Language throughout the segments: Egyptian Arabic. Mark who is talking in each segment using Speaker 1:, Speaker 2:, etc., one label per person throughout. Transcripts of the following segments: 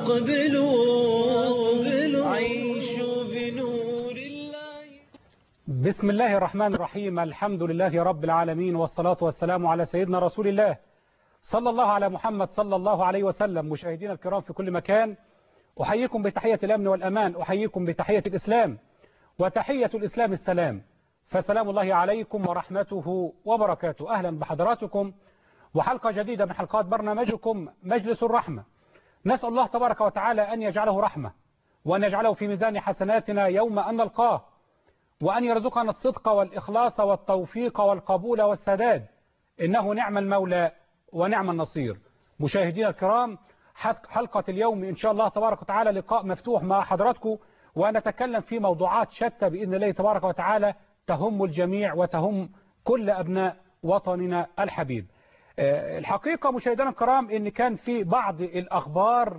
Speaker 1: أقبلوا عيشوا بنور الله
Speaker 2: بسم الله الرحمن الرحيم الحمد لله رب العالمين والصلاة والسلام على سيدنا رسول الله صلى الله على محمد صلى الله عليه وسلم مشاهدينا الكرام في كل مكان أحييكم بتحية الأمن والأمان أحييكم بتحية الإسلام وتحية الإسلام السلام فسلام الله عليكم ورحمته وبركاته أهلا بحضراتكم وحلقة جديدة من حلقات برنامجكم مجلس الرحمة نسأل الله تبارك وتعالى أن يجعله رحمة وأن يجعله في ميزان حسناتنا يوم أن نلقاه وأن يرزقنا الصدق والإخلاص والتوفيق والقبول والسداد إنه نعم المولى ونعم النصير مشاهدينا الكرام حلقة اليوم إن شاء الله تبارك وتعالى لقاء مفتوح مع حضراتكم ونتكلم في موضوعات شتى بإذن الله تبارك وتعالى تهم الجميع وتهم كل أبناء وطننا الحبيب الحقيقة مشاهدينا الكرام إن كان في بعض الأخبار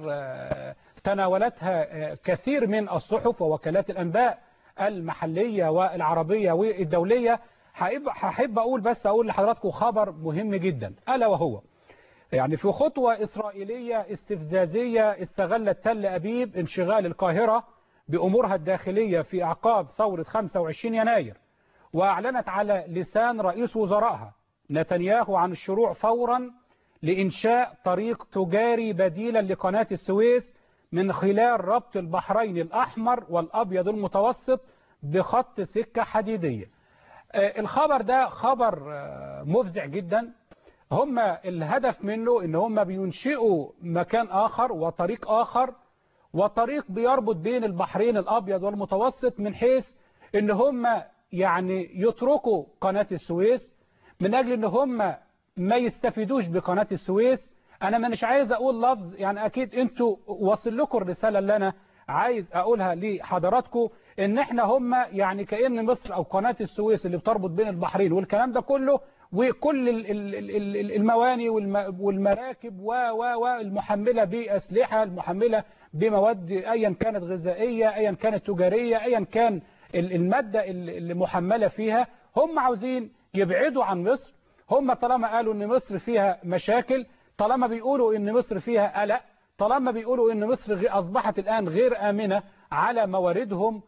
Speaker 2: تناولتها كثير من الصحف ووكالات الأنباء المحلية والعربية والدولية هحب أقول بس أقول لحضراتكم خبر مهم جدا ألا وهو يعني في خطوة إسرائيلية استفزازية استغلت تل أبيب انشغال القاهرة بأمورها الداخلية في أعقاب ثورة 25 يناير وأعلنت على لسان رئيس وزرائها نتنياهو عن الشروع فورا لإنشاء طريق تجاري بديلا لقناة السويس من خلال ربط البحرين الأحمر والأبيض المتوسط بخط سكة حديدية الخبر ده خبر مفزع جدا هم الهدف منه ان هم بينشئوا مكان آخر وطريق آخر وطريق بيربط بين البحرين الأبيض والمتوسط من حيث ان هم يعني يتركوا قناة السويس من أجل ان هم ما يستفيدوش بقناة السويس انا مش عايز اقول لفظ يعني اكيد انتوا واصل لكم الرسالة اللي انا عايز اقولها لحضراتكم ان احنا هم يعني كأن مصر او قناة السويس اللي بتربط بين البحرين والكلام ده كله وكل المواني والمراكب والمحملة بأسلحة المحملة بمواد ايا كانت غذائية ايا كانت تجارية ايا كان المادة اللي محملة فيها هم عاوزين يبعدوا عن مصر هم طالما قالوا ان مصر فيها مشاكل طالما بيقولوا ان مصر فيها قلق طالما بيقولوا ان مصر اصبحت الان غير امنة على مواردهم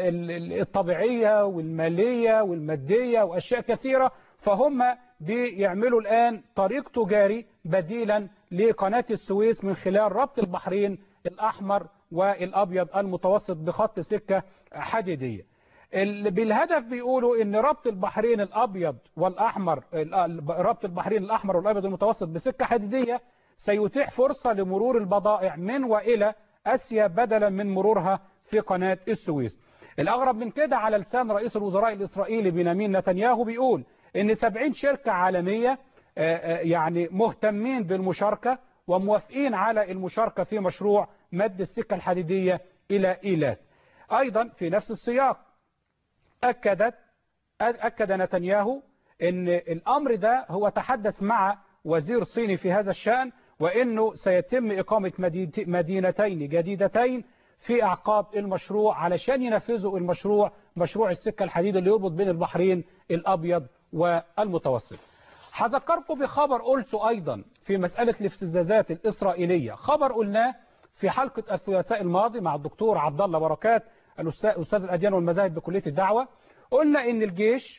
Speaker 2: الطبيعية والمالية والمادية واشياء كثيرة فهم بيعملوا الان طريق تجاري بديلا لقناة السويس من خلال ربط البحرين الاحمر والابيض المتوسط بخط سكة حديدية بالهدف بيقولوا ان ربط البحرين الابيض والاحمر ربط البحرين الاحمر والابيض المتوسط بسكة حديدية سيتيح فرصة لمرور البضائع من والى اسيا بدلا من مرورها في قناة السويس الاغرب من كده على لسان رئيس الوزراء الاسرائيلي بنيامين نتنياهو بيقول ان 70 شركة عالمية يعني مهتمين بالمشاركة وموافقين على المشاركة في مشروع مد السكة الحديدية الى ايلات ايضا في نفس السياق أكدت أكد نتنياهو أن الأمر ده هو تحدث مع وزير صيني في هذا الشأن وأنه سيتم إقامة مدينتين جديدتين في أعقاب المشروع علشان ينفذوا المشروع مشروع السكة الحديد اللي يربط بين البحرين الأبيض والمتوسط هذكركم بخبر قلته أيضا في مسألة الاستفزازات الإسرائيلية خبر قلناه في حلقة الثلاثاء الماضي مع الدكتور عبد الله بركات الأستاذ الأديان والمذاهب بكلية الدعوة قلنا إن الجيش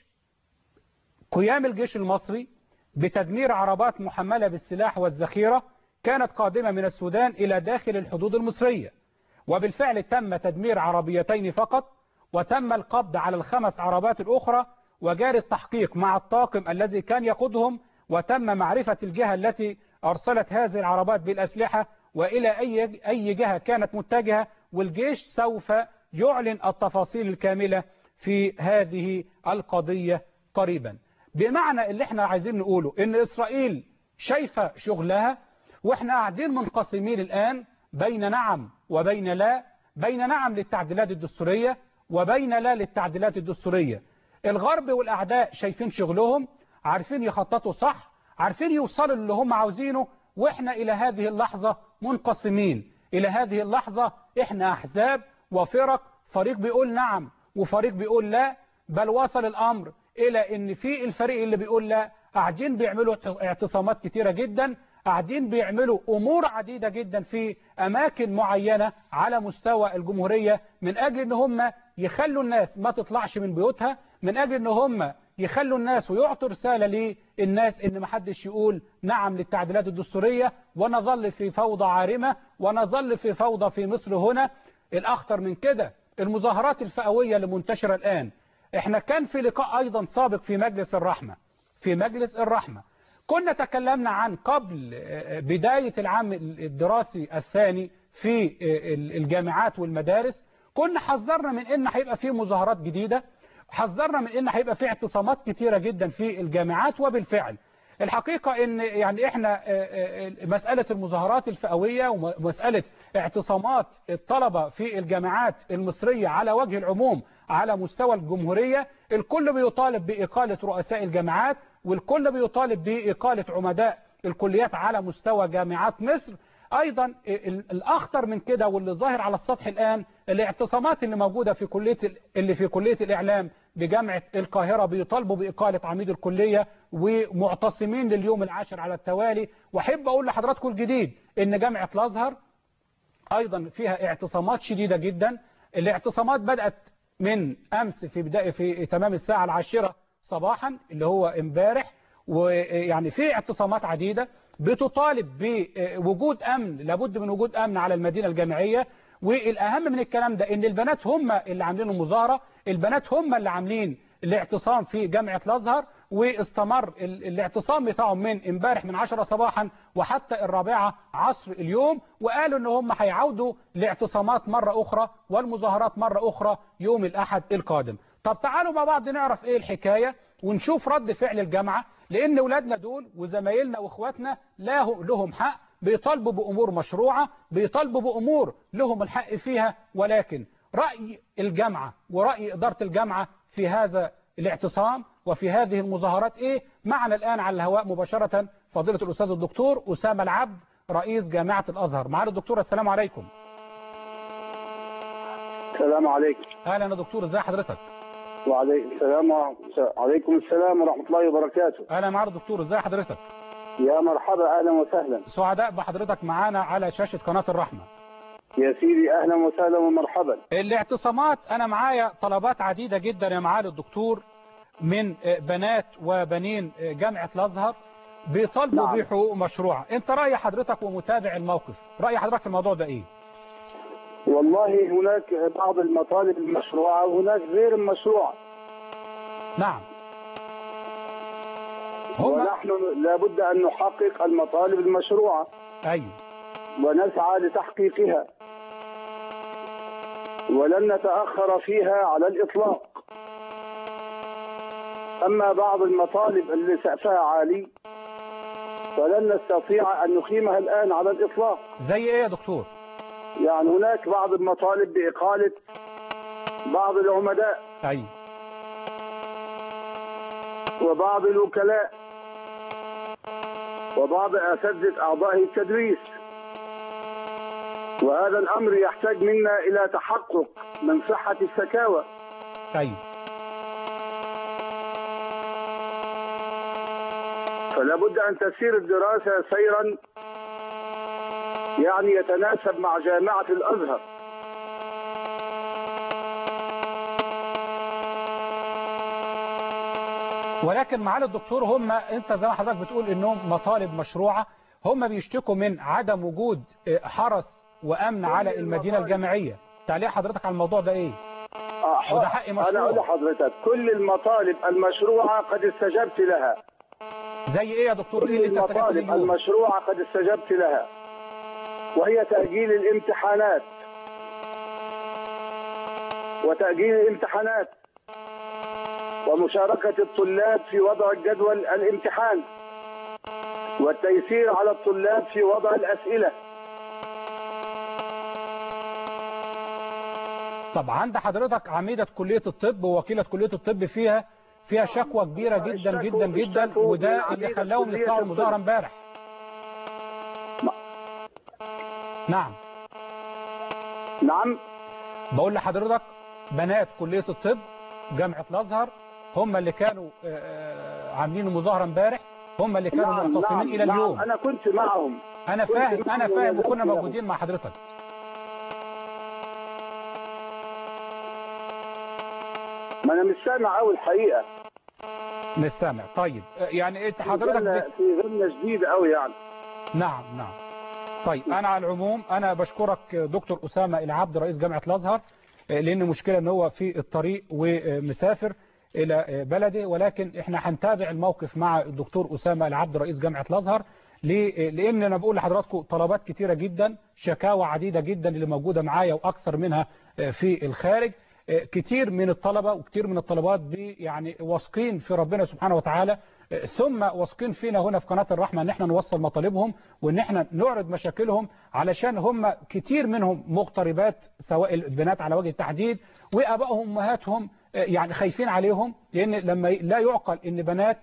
Speaker 2: قيام الجيش المصري بتدمير عربات محملة بالسلاح والذخيرة كانت قادمة من السودان إلى داخل الحدود المصرية وبالفعل تم تدمير عربيتين فقط وتم القبض على الخمس عربات الأخرى وجاري التحقيق مع الطاقم الذي كان يقودهم وتم معرفة الجهة التي أرسلت هذه العربات بالأسلحة وإلى أي, أي جهة كانت متجهة والجيش سوف يعلن التفاصيل الكاملة في هذه القضية قريبا بمعنى اللي احنا عايزين نقوله ان اسرائيل شايفة شغلها واحنا قاعدين منقسمين الان بين نعم وبين لا بين نعم للتعديلات الدستورية وبين لا للتعديلات الدستورية الغرب والاعداء شايفين شغلهم عارفين يخططوا صح عارفين يوصلوا اللي هم عاوزينه واحنا الى هذه اللحظة منقسمين الى هذه اللحظة احنا احزاب وفرق فريق بيقول نعم وفريق بيقول لا بل وصل الأمر إلى أن في الفريق اللي بيقول لا قاعدين بيعملوا اعتصامات كتيرة جدا قاعدين بيعملوا أمور عديدة جدا في أماكن معينة على مستوى الجمهورية من أجل أن هم يخلوا الناس ما تطلعش من بيوتها من أجل أن هم يخلوا الناس ويعطوا رسالة للناس ان ما حدش يقول نعم للتعديلات الدستورية ونظل في فوضى عارمة ونظل في فوضى في مصر هنا الأخطر من كده المظاهرات الفئوية اللي منتشرة الآن احنا كان في لقاء أيضا سابق في مجلس الرحمة في مجلس الرحمة كنا تكلمنا عن قبل بداية العام الدراسي الثاني في الجامعات والمدارس كنا حذرنا من ان هيبقى في مظاهرات جديدة حذرنا من ان هيبقى في اعتصامات كتيرة جدا في الجامعات وبالفعل الحقيقة ان يعني احنا مسألة المظاهرات الفئوية ومسألة اعتصامات الطلبة في الجامعات المصرية على وجه العموم على مستوى الجمهورية الكل بيطالب بإقالة رؤساء الجامعات والكل بيطالب بإقالة عمداء الكليات على مستوى جامعات مصر أيضا الأخطر من كده واللي ظاهر على السطح الآن الاعتصامات اللي موجودة في كلية اللي في كلية الإعلام بجامعة القاهرة بيطالبوا بإقالة عميد الكلية ومعتصمين لليوم العاشر على التوالي وأحب أقول لحضراتكم الجديد إن جامعة الأزهر أيضا فيها اعتصامات شديدة جدا الاعتصامات بدأت من أمس في بداية في تمام الساعة العاشرة صباحا اللي هو امبارح ويعني في اعتصامات عديدة بتطالب بوجود أمن لابد من وجود أمن على المدينة الجامعية والأهم من الكلام ده إن البنات هم اللي عاملين المظاهرة البنات هم اللي عاملين الاعتصام في جامعة الأزهر واستمر الاعتصام بتاعهم من امبارح من 10 صباحا وحتى الرابعة عصر اليوم وقالوا ان هم هيعودوا لاعتصامات مرة اخرى والمظاهرات مرة اخرى يوم الاحد القادم طب تعالوا مع بعض نعرف ايه الحكاية ونشوف رد فعل الجامعة لان ولادنا دول وزمايلنا واخواتنا لهم حق بيطالبوا بامور مشروعة بيطالبوا بامور لهم الحق فيها ولكن رأي الجامعة ورأي ادارة الجامعة في هذا الاعتصام وفي هذه المظاهرات ايه معنا الآن على الهواء مباشرة فضيلة الأستاذ الدكتور أسامة العبد رئيس جامعة الأزهر معنا الدكتور السلام عليكم
Speaker 3: السلام عليكم
Speaker 2: أهلا يا دكتور ازي حضرتك
Speaker 3: وعليكم السلام وعليكم السلام ورحمة الله وبركاته
Speaker 2: أهلا معنا الدكتور ازي حضرتك
Speaker 3: يا مرحبا أهلا وسهلا
Speaker 2: سعداء بحضرتك معانا على شاشة قناة الرحمة
Speaker 3: يا سيدي أهلا وسهلا ومرحبا
Speaker 2: الاعتصامات أنا معايا طلبات عديدة جدا يا معالي الدكتور من بنات وبنين جامعة الأزهر بيطالبوا
Speaker 3: نعم.
Speaker 2: بحقوق مشروعة انت رأي حضرتك ومتابع الموقف رأي حضرتك في الموضوع ده ايه
Speaker 3: والله هناك بعض المطالب المشروعة وهناك غير المشروعة
Speaker 2: نعم هم
Speaker 3: ونحن لابد أن نحقق المطالب المشروعة
Speaker 2: ايوه
Speaker 3: ونسعى لتحقيقها ولن نتأخر فيها على الإطلاق أما بعض المطالب اللي سقفها عالي فلن نستطيع أن نقيمها الآن على الإطلاق
Speaker 2: زي ايه يا دكتور
Speaker 3: يعني هناك بعض المطالب بإقالة بعض العمداء
Speaker 2: ايوه
Speaker 3: وبعض الوكلاء وبعض أساتذة أعضاء التدريس وهذا الأمر يحتاج منا إلى تحقق من صحة السكاوى
Speaker 2: ايوه
Speaker 3: فلا بد أن تسير الدراسة سيرا يعني يتناسب مع جامعة الأزهر
Speaker 2: ولكن معالي الدكتور هم انت زي ما حضرتك بتقول انهم مطالب مشروعة هم بيشتكوا من عدم وجود اه، حرس وامن على المدينة الجامعية تعليق حضرتك على الموضوع ده ايه
Speaker 3: آه،
Speaker 2: وده حق مشروع.
Speaker 3: أنا أقول لحضرتك كل المطالب المشروعة قد استجبت لها
Speaker 2: زي ايه يا دكتور
Speaker 3: كل
Speaker 2: ايه اللي انت استجبت
Speaker 3: المطالب
Speaker 2: ليه اليوم؟
Speaker 3: المشروعة قد استجبت لها وهي تأجيل الامتحانات وتأجيل الامتحانات ومشاركة الطلاب في وضع جدول الامتحان والتيسير على الطلاب في وضع الأسئلة
Speaker 2: طب عند حضرتك عميدة كلية الطب ووكيلة كلية الطب فيها فيها شكوى كبيرة جدا
Speaker 3: الشكوى-
Speaker 2: جدا جدا
Speaker 3: الشكوى من
Speaker 2: وده اللي
Speaker 3: عميدة
Speaker 2: خلاهم
Speaker 3: كلية
Speaker 2: يطلعوا
Speaker 3: الطب.
Speaker 2: المظاهرة امبارح نعم
Speaker 3: نعم
Speaker 2: بقول لحضرتك بنات كلية الطب جامعة الأزهر هم اللي كانوا آه، آه، عاملين المظاهرة امبارح هم اللي كانوا
Speaker 3: نعم
Speaker 2: معتصمين
Speaker 3: نعم
Speaker 2: الى
Speaker 3: نعم
Speaker 2: اليوم
Speaker 3: انا كنت معهم
Speaker 2: انا
Speaker 3: كنت
Speaker 2: فاهم انا
Speaker 3: معهم
Speaker 2: فاهم
Speaker 3: ولا
Speaker 2: وكنا
Speaker 3: كنت
Speaker 2: موجودين مع حضرتك
Speaker 3: ما انا مش سامع قوي الحقيقه
Speaker 2: مش سامع طيب يعني انت حضرتك
Speaker 3: في
Speaker 2: بت...
Speaker 3: غنى- في غنى جديد قوي يعني
Speaker 2: نعم نعم طيب انا على العموم انا بشكرك دكتور اسامه العبد رئيس جامعه الازهر لان مشكله ان هو في الطريق ومسافر الى بلده ولكن احنا هنتابع الموقف مع الدكتور اسامه العبد رئيس جامعه الازهر ليه؟ لان انا بقول لحضراتكم طلبات كتيره جدا شكاوى عديده جدا اللي موجوده معايا واكثر منها في الخارج كتير من الطلبه وكتير من الطلبات بي يعني واثقين في ربنا سبحانه وتعالى ثم واثقين فينا هنا في قناه الرحمه ان احنا نوصل مطالبهم وان احنا نعرض مشاكلهم علشان هم كتير منهم مغتربات سواء البنات على وجه التحديد وابائهم وامهاتهم يعني خايفين عليهم لان لما لا يعقل ان بنات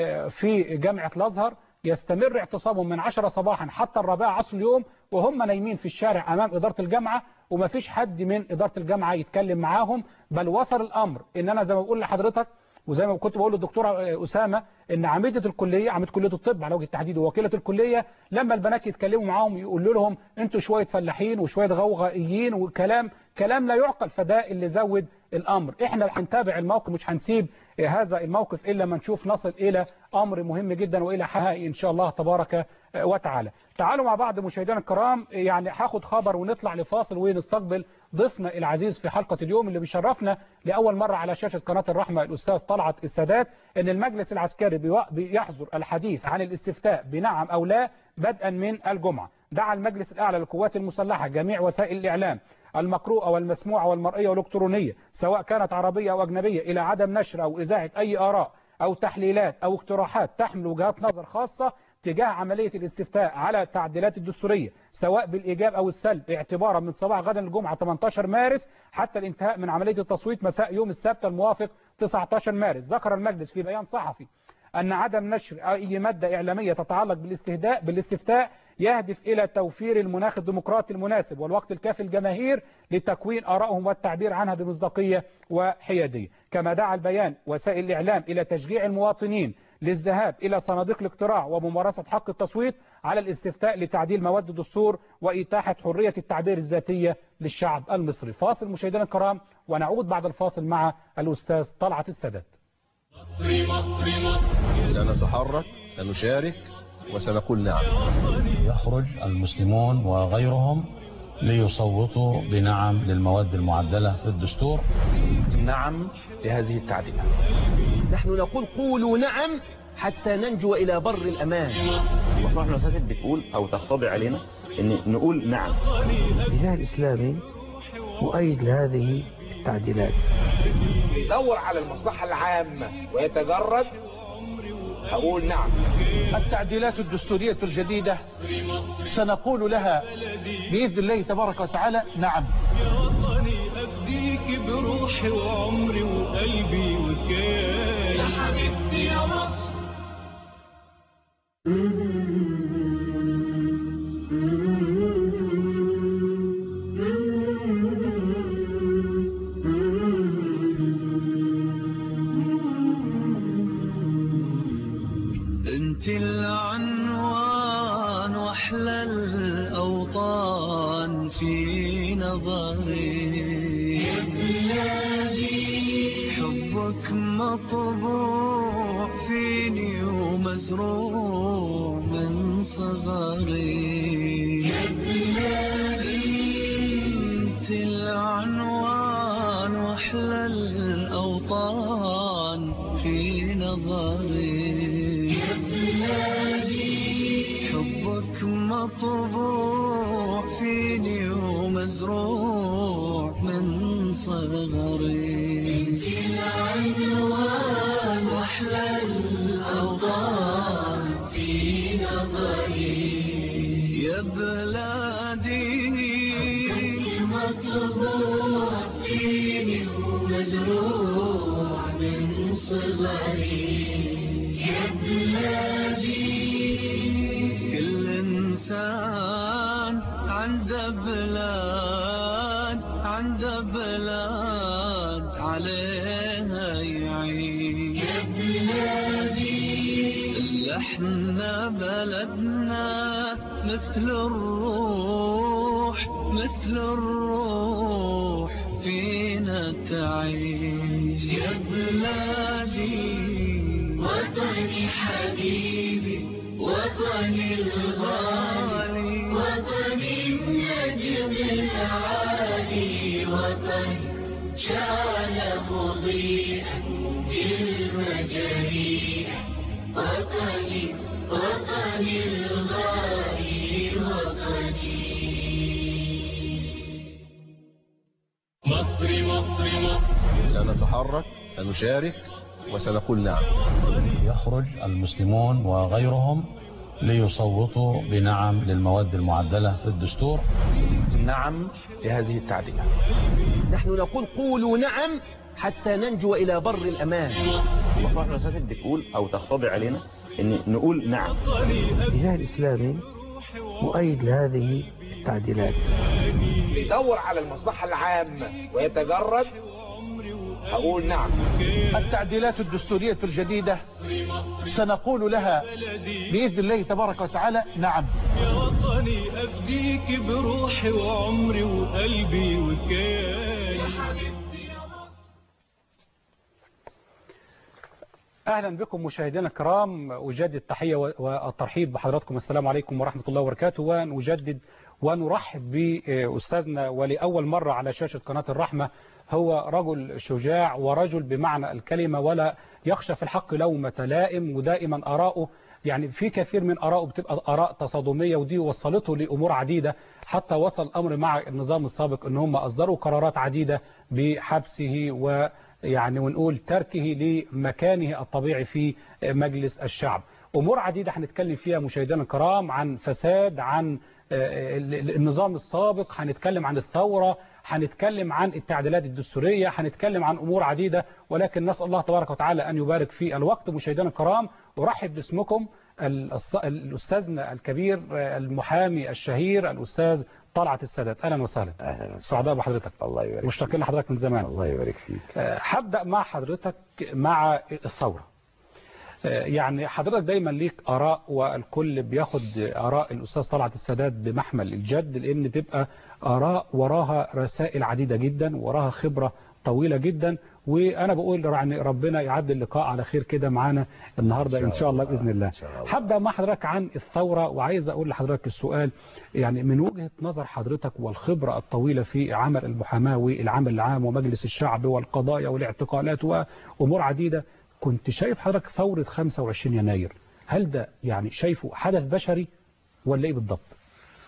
Speaker 2: في جامعه الازهر يستمر اعتصامهم من 10 صباحا حتى الرابعة عصر اليوم وهم نايمين في الشارع أمام إدارة الجامعة وما فيش حد من إدارة الجامعة يتكلم معاهم بل وصل الأمر إن أنا زي ما بقول لحضرتك وزي ما كنت بقول للدكتورة أسامة إن عميدة الكلية عميدة كلية الطب على وجه التحديد ووكيلة الكلية لما البنات يتكلموا معاهم يقولوا لهم أنتوا شوية فلاحين وشوية غوغائيين وكلام كلام لا يعقل فده اللي زود الأمر إحنا هنتابع الموقف مش هنسيب هذا الموقف إلا ما نشوف نصل إلى أمر مهم جدا وإلى حقائق إن شاء الله تبارك وتعالى تعالوا مع بعض مشاهدينا الكرام يعني هاخد خبر ونطلع لفاصل ونستقبل ضيفنا العزيز في حلقة اليوم اللي بيشرفنا لأول مرة على شاشة قناة الرحمة الأستاذ طلعت السادات أن المجلس العسكري بيحظر الحديث عن الاستفتاء بنعم أو لا بدءا من الجمعة دعا المجلس الأعلى للقوات المسلحة جميع وسائل الإعلام المقروءة والمسموعة والمرئية والإلكترونية سواء كانت عربية أو أجنبية إلى عدم نشر أو إذاعة أي آراء أو تحليلات أو اقتراحات تحمل وجهات نظر خاصة تجاه عملية الاستفتاء على التعديلات الدستورية سواء بالإيجاب أو السلب اعتبارا من صباح غدا الجمعة 18 مارس حتى الانتهاء من عملية التصويت مساء يوم السبت الموافق 19 مارس ذكر المجلس في بيان صحفي أن عدم نشر أي مادة إعلامية تتعلق بالاستهداء بالاستفتاء يهدف إلى توفير المناخ الديمقراطي المناسب والوقت الكافي الجماهير لتكوين آرائهم والتعبير عنها بمصداقية وحيادية كما دعا البيان وسائل الإعلام إلى تشجيع المواطنين للذهاب إلى صناديق الاقتراع وممارسة حق التصويت على الاستفتاء لتعديل مواد الدستور وإتاحة حرية التعبير الذاتية للشعب المصري فاصل مشاهدينا الكرام ونعود بعد الفاصل مع الأستاذ طلعت السادات
Speaker 4: سنتحرك سنشارك وسنقول نعم
Speaker 5: يخرج المسلمون وغيرهم ليصوتوا بنعم للمواد المعدلة في الدستور
Speaker 6: نعم لهذه التعديلات
Speaker 1: نحن نقول قولوا نعم حتى ننجو إلى بر الأمان
Speaker 6: المصلحة المساجد بتقول أو تقتضي علينا أن نقول نعم
Speaker 7: الاتجاه الإسلامي مؤيد لهذه التعديلات
Speaker 8: يدور على المصلحة العامة ويتجرد هقول نعم
Speaker 9: التعديلات الدستورية الجديدة سنقول لها بإذن الله تبارك وتعالى نعم
Speaker 10: أفديك بروحي وعمري وقلبي وكياني يا حبيبتي يا مصر
Speaker 1: انت العنوان واحلى الاوطان في نظري يا بلادي حبك مطبوع فيني ومزروع من صغري يا بلادي انت العنوان واحلى الاوطان في نظري يا بلادي حبك مطبوع فيني ومزروع من صغري انت العنوان واحلى الاوطان في نظري يا بلادي مطبوع فيني ومزروع من صغري يا بلادي كل انسان عنده بلاد عنده بلاد عليها يعيش يا بلادي
Speaker 10: احنا بلدنا مثل الروح مثل الروح فينا تعيش يا بلادي وطني حبيبي وطني الغالي وطني النجم العالي وطني شعل مضيئا بالمجاريح وطني وطني الغالي وطني مصري مصري مصري
Speaker 4: سنتحرك سنشارك وسنقول نعم
Speaker 5: يخرج المسلمون وغيرهم ليصوتوا بنعم للمواد المعدلة في الدستور
Speaker 11: نعم لهذه التعديلات
Speaker 1: نحن نقول قولوا نعم حتى ننجو إلى بر الأمان
Speaker 6: المصلحة المساجد بتقول أو تقتضي علينا إن نقول نعم
Speaker 7: الاتجاه الإسلامي مؤيد لهذه التعديلات
Speaker 8: بيدور على المصلحة العامة ويتجرد هقول نعم
Speaker 9: التعديلات الدستورية الجديدة سنقول لها بإذن الله تبارك وتعالى نعم
Speaker 10: يا وطني أفديك بروحي وعمري وقلبي وكياني
Speaker 2: اهلا بكم مشاهدينا الكرام اجدد التحيه والترحيب بحضراتكم السلام عليكم ورحمه الله وبركاته ونجدد ونرحب باستاذنا ولاول مره على شاشه قناه الرحمه هو رجل شجاع ورجل بمعنى الكلمه ولا يخشى في الحق لومه لائم ودائما اراءه يعني في كثير من ارائه بتبقى اراء تصادميه ودي وصلته لامور عديده حتى وصل الامر مع النظام السابق ان هم اصدروا قرارات عديده بحبسه و يعني ونقول تركه لمكانه الطبيعي في مجلس الشعب أمور عديدة هنتكلم فيها مشاهدينا الكرام عن فساد عن النظام السابق هنتكلم عن الثورة هنتكلم عن التعديلات الدستورية هنتكلم عن أمور عديدة ولكن نسأل الله تبارك وتعالى أن يبارك في الوقت مشاهدينا الكرام أرحب باسمكم الأستاذنا الكبير المحامي الشهير الأستاذ طلعت السادات اهلا وسهلا
Speaker 12: اهلا
Speaker 2: سعداء بحضرتك
Speaker 12: الله يبارك
Speaker 2: مشتاقين لحضرتك من زمان
Speaker 12: الله يبارك فيك
Speaker 2: هبدا مع حضرتك مع الثوره يعني حضرتك دايما ليك اراء والكل بياخد اراء الاستاذ طلعت السادات بمحمل الجد لان تبقى اراء وراها رسائل عديده جدا وراها خبره طويله جدا وانا بقول يعني ربنا يعدي اللقاء على خير كده معانا النهارده ان شاء الله باذن الله هبدا مع حضرتك عن الثوره وعايز اقول لحضرتك السؤال يعني من وجهه نظر حضرتك والخبره الطويله في عمل المحاماه والعمل العام ومجلس الشعب والقضايا والاعتقالات وامور عديده كنت شايف حضرتك ثوره 25 يناير هل ده يعني شايفه حدث بشري ولا ايه بالضبط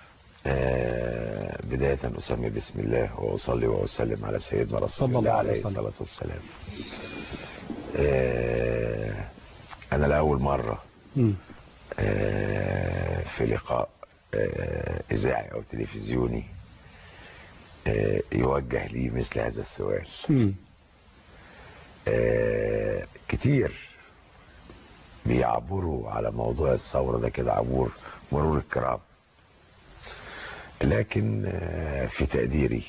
Speaker 12: آه بداية أسمي بسم الله وأصلي وأسلم على سيدنا رسول الله عليه الصلاة والسلام آه أنا لأول مرة آه في لقاء إذاعي أو تلفزيوني يوجه لي مثل هذا السؤال كتير بيعبروا على موضوع الثورة ده كده عبور مرور الكرام لكن في تقديري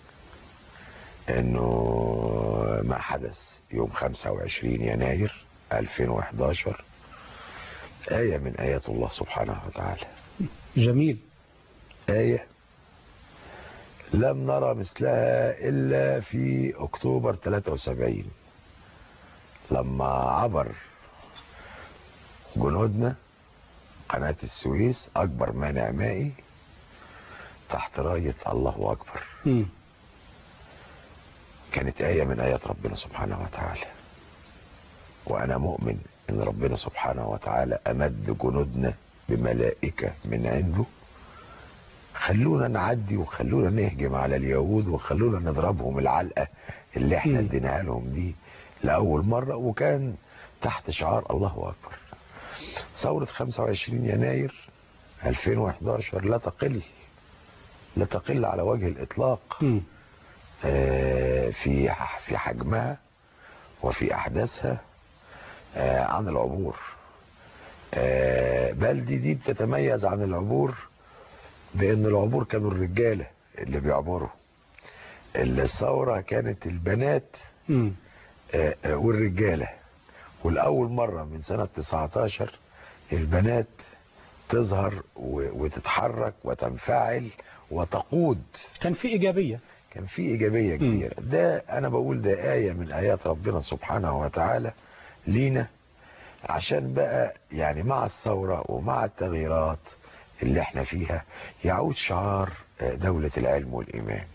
Speaker 12: انه ما حدث يوم 25 يناير 2011 آية من آيات الله سبحانه وتعالى
Speaker 2: جميل
Speaker 12: آية لم نرى مثلها إلا في أكتوبر 73 لما عبر جنودنا قناة السويس أكبر مانع مائي تحت راية الله أكبر
Speaker 2: م.
Speaker 12: كانت آية من آيات ربنا سبحانه وتعالى وأنا مؤمن أن ربنا سبحانه وتعالى أمد جنودنا بملائكة من عنده خلونا نعدي وخلونا نهجم على اليهود وخلونا نضربهم العلقة اللي احنا اديناها لهم دي لأول مرة وكان تحت شعار الله أكبر ثورة 25 يناير 2011 لا تقل لا تقل على وجه الإطلاق آه في في حجمها وفي أحداثها آه عن العبور آه بل دي دي بتتميز عن العبور بأن العبور كانوا الرجالة اللي بيعبروا الثورة كانت البنات والرجالة والأول مرة من سنة 19 البنات تظهر و- وتتحرك وتنفعل وتقود
Speaker 2: كان في إيجابية
Speaker 12: كان في إيجابية كبيرة ده أنا بقول ده آية من آيات ربنا سبحانه وتعالى لينا عشان بقى يعني مع الثورة ومع التغييرات اللي احنا فيها يعود شعار آه، دولة العلم والإيمان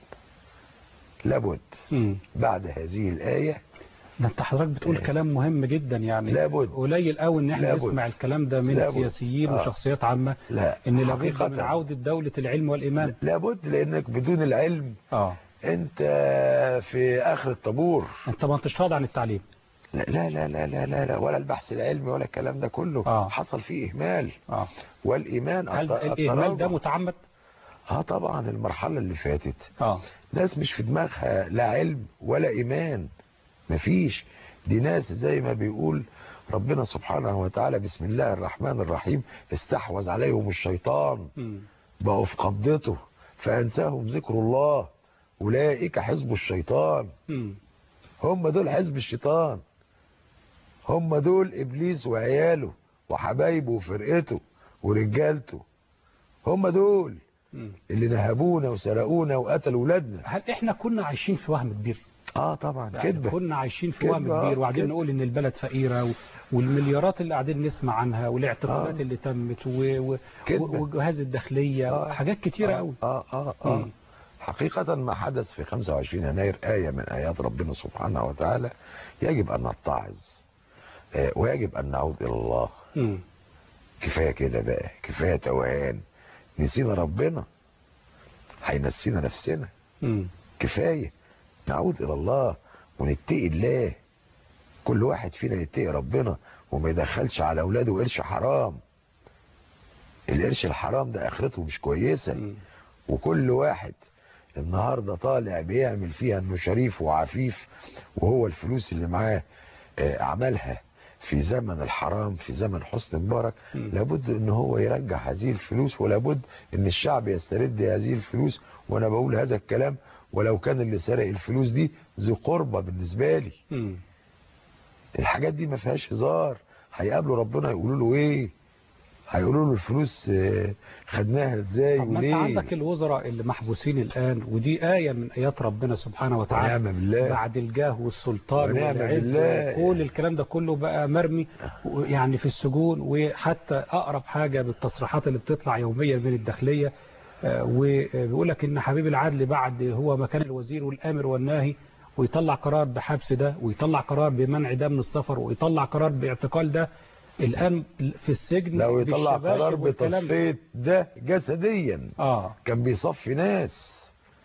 Speaker 12: لابد بعد هذه الآية
Speaker 2: ده انت حضرتك بتقول كلام مهم جدا يعني
Speaker 12: لابد.
Speaker 2: قليل قوي ان احنا
Speaker 12: لابد.
Speaker 2: نسمع الكلام ده من
Speaker 12: لابد.
Speaker 2: سياسيين
Speaker 12: آه.
Speaker 2: وشخصيات عامة
Speaker 12: لا
Speaker 2: ان لابد
Speaker 12: حقيقة.
Speaker 2: من عودة دولة العلم والإيمان
Speaker 12: لابد لأنك بدون العلم
Speaker 2: اه
Speaker 12: أنت في آخر الطابور
Speaker 2: انت ما انتش راضي عن التعليم
Speaker 12: لا لا لا لا لا لا, لا ولا البحث العلمي ولا الكلام ده كله
Speaker 2: آه.
Speaker 12: حصل فيه إهمال
Speaker 2: اه
Speaker 12: والإيمان
Speaker 2: هل
Speaker 12: الت-
Speaker 2: الإهمال ده
Speaker 12: التراجع.
Speaker 2: متعمد؟
Speaker 12: اه طبعا المرحلة اللي فاتت
Speaker 2: اه
Speaker 12: ناس مش في دماغها لا علم ولا إيمان مفيش دي ناس زي ما بيقول ربنا سبحانه وتعالى بسم الله الرحمن الرحيم استحوذ عليهم الشيطان
Speaker 2: مم.
Speaker 12: بقوا في قبضته فأنساهم ذكر الله أولئك حزب الشيطان
Speaker 2: مم.
Speaker 12: هم دول حزب الشيطان هم دول إبليس وعياله وحبايبه وفرقته ورجالته هم دول
Speaker 2: مم.
Speaker 12: اللي نهبونا وسرقونا وقتلوا ولادنا
Speaker 2: هل احنا كنا عايشين في وهم كبير؟
Speaker 12: اه طبعا
Speaker 2: يعني
Speaker 12: كدبة
Speaker 2: كنا عايشين في
Speaker 12: كدبة،
Speaker 2: وهم
Speaker 12: آه،
Speaker 2: كبير وبعدين
Speaker 12: كدبة.
Speaker 2: نقول ان البلد فقيرة و... والمليارات اللي قاعدين نسمع عنها والاعتقالات
Speaker 12: آه.
Speaker 2: اللي تمت و... و...
Speaker 12: كدبة.
Speaker 2: وجهاز الداخلية
Speaker 12: آه.
Speaker 2: حاجات كتيرة قوي
Speaker 12: اه اه اه
Speaker 2: مم.
Speaker 12: حقيقة ما حدث في 25 يناير آية من آيات ربنا سبحانه وتعالى يجب أن نتعظ آه ويجب أن نعود إلى الله
Speaker 2: مم.
Speaker 12: كفاية كده بقى كفاية توهان نسينا ربنا هينسينا نفسنا
Speaker 2: مم.
Speaker 12: كفاية نعود إلى الله ونتقي الله كل واحد فينا يتقي ربنا وما يدخلش على أولاده قرش حرام القرش الحرام ده آخرته مش كويسة
Speaker 2: مم.
Speaker 12: وكل واحد النهاردة طالع بيعمل فيها انه شريف وعفيف وهو الفلوس اللي معاه آه، عملها في زمن الحرام في زمن حسن مبارك
Speaker 2: مم.
Speaker 12: لابد ان هو يرجع هذه الفلوس ولابد ان الشعب يسترد هذه الفلوس وانا بقول هذا الكلام ولو كان اللي سرق الفلوس دي ذي قربة بالنسبة لي
Speaker 2: مم.
Speaker 12: الحاجات دي ما فيهاش هزار هيقابلوا ربنا يقولوا له ايه هيقولوا له الفلوس آه، خدناها ازاي
Speaker 2: طب ما انت
Speaker 12: وليه
Speaker 2: عندك الوزراء اللي محبوسين الآن ودي آية من آيات ربنا سبحانه وتعالى
Speaker 12: ونعم بالله
Speaker 2: بعد الجاه والسلطان
Speaker 12: ونعم
Speaker 2: والعز
Speaker 12: بالله.
Speaker 2: كل الكلام ده كله بقى مرمي و- يعني في السجون وحتى أقرب حاجة بالتصريحات اللي بتطلع يوميا من الداخلية آه، وبيقول لك إن حبيب العدل بعد هو مكان الوزير والآمر والناهي ويطلع قرار بحبس ده ويطلع قرار بمنع ده من السفر ويطلع قرار باعتقال ده الآن في السجن
Speaker 12: لو يطلع
Speaker 2: بالشباشب
Speaker 12: قرار
Speaker 2: والكلام ده.
Speaker 12: بتصفية ده جسديا
Speaker 2: اه
Speaker 12: كان بيصفي ناس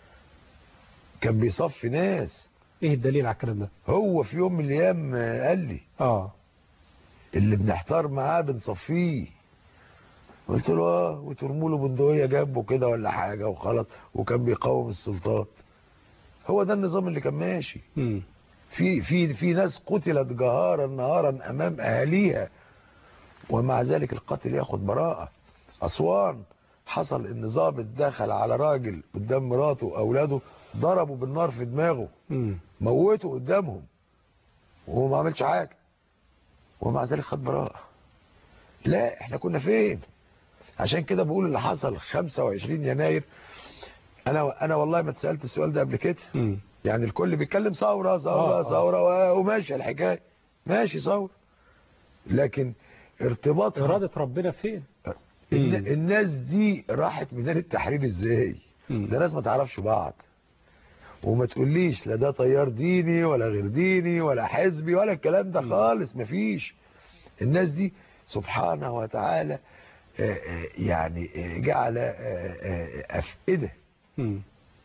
Speaker 12: كان بيصفي ناس
Speaker 2: ايه الدليل على الكلام ده
Speaker 12: هو في يوم من الايام آه، قال لي
Speaker 2: اه
Speaker 12: اللي بنحتار معاه بنصفيه قلت له اه وترموا له بندقيه جنبه كده ولا حاجه وخلاص وكان بيقاوم السلطات هو ده النظام اللي كان ماشي
Speaker 2: مم.
Speaker 12: في في في ناس قتلت جهارا نهارا امام اهاليها ومع ذلك القاتل ياخد براءه اسوان حصل ان ضابط دخل على راجل قدام مراته واولاده ضربه بالنار في دماغه
Speaker 2: مم.
Speaker 12: موته قدامهم وهو ما عملش حاجه ومع ذلك خد براءه لا احنا كنا فين عشان كده بقول اللي حصل 25 يناير انا انا والله ما اتسالت السؤال ده قبل كده
Speaker 2: مم.
Speaker 12: يعني الكل بيتكلم ثوره ثوره
Speaker 2: آه، آه.
Speaker 12: ثوره و- وماشي الحكايه ماشي ثوره لكن ارتباطها
Speaker 2: إرادة ربنا فين
Speaker 12: الن-
Speaker 2: مم.
Speaker 12: الناس دي راحت ميدان التحرير ازاي
Speaker 2: مم.
Speaker 12: ده ناس ما تعرفش بعض وما تقوليش لا ده تيار ديني ولا غير ديني ولا حزبي ولا الكلام ده خالص مفيش الناس دي سبحانه وتعالى آه، آه، يعني آه، جعل آه، آه، أفئدة
Speaker 2: مم.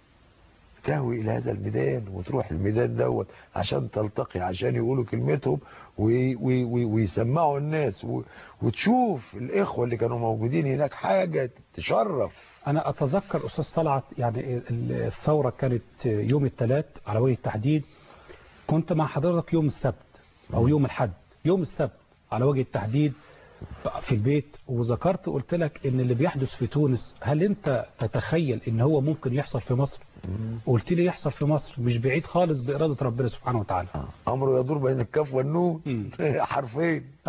Speaker 12: تهوي إلى هذا الميدان وتروح الميدان دوت عشان تلتقي عشان يقولوا كلمتهم وي- وي- وي- ويسمعوا الناس و- وتشوف الإخوة اللي كانوا موجودين هناك حاجة تشرف
Speaker 2: أنا أتذكر أستاذ طلعت يعني ال- الثورة كانت يوم الثلاث على وجه التحديد كنت مع حضرتك يوم السبت أو يوم الحد يوم السبت على وجه التحديد في البيت وذكرت قلت لك ان اللي بيحدث في تونس هل انت تتخيل ان هو ممكن يحصل في مصر قلت لي يحصل في مصر مش بعيد خالص بإرادة ربنا سبحانه وتعالى
Speaker 12: أمره يدور بين الكاف والنون
Speaker 2: مم.
Speaker 12: حرفين
Speaker 2: اه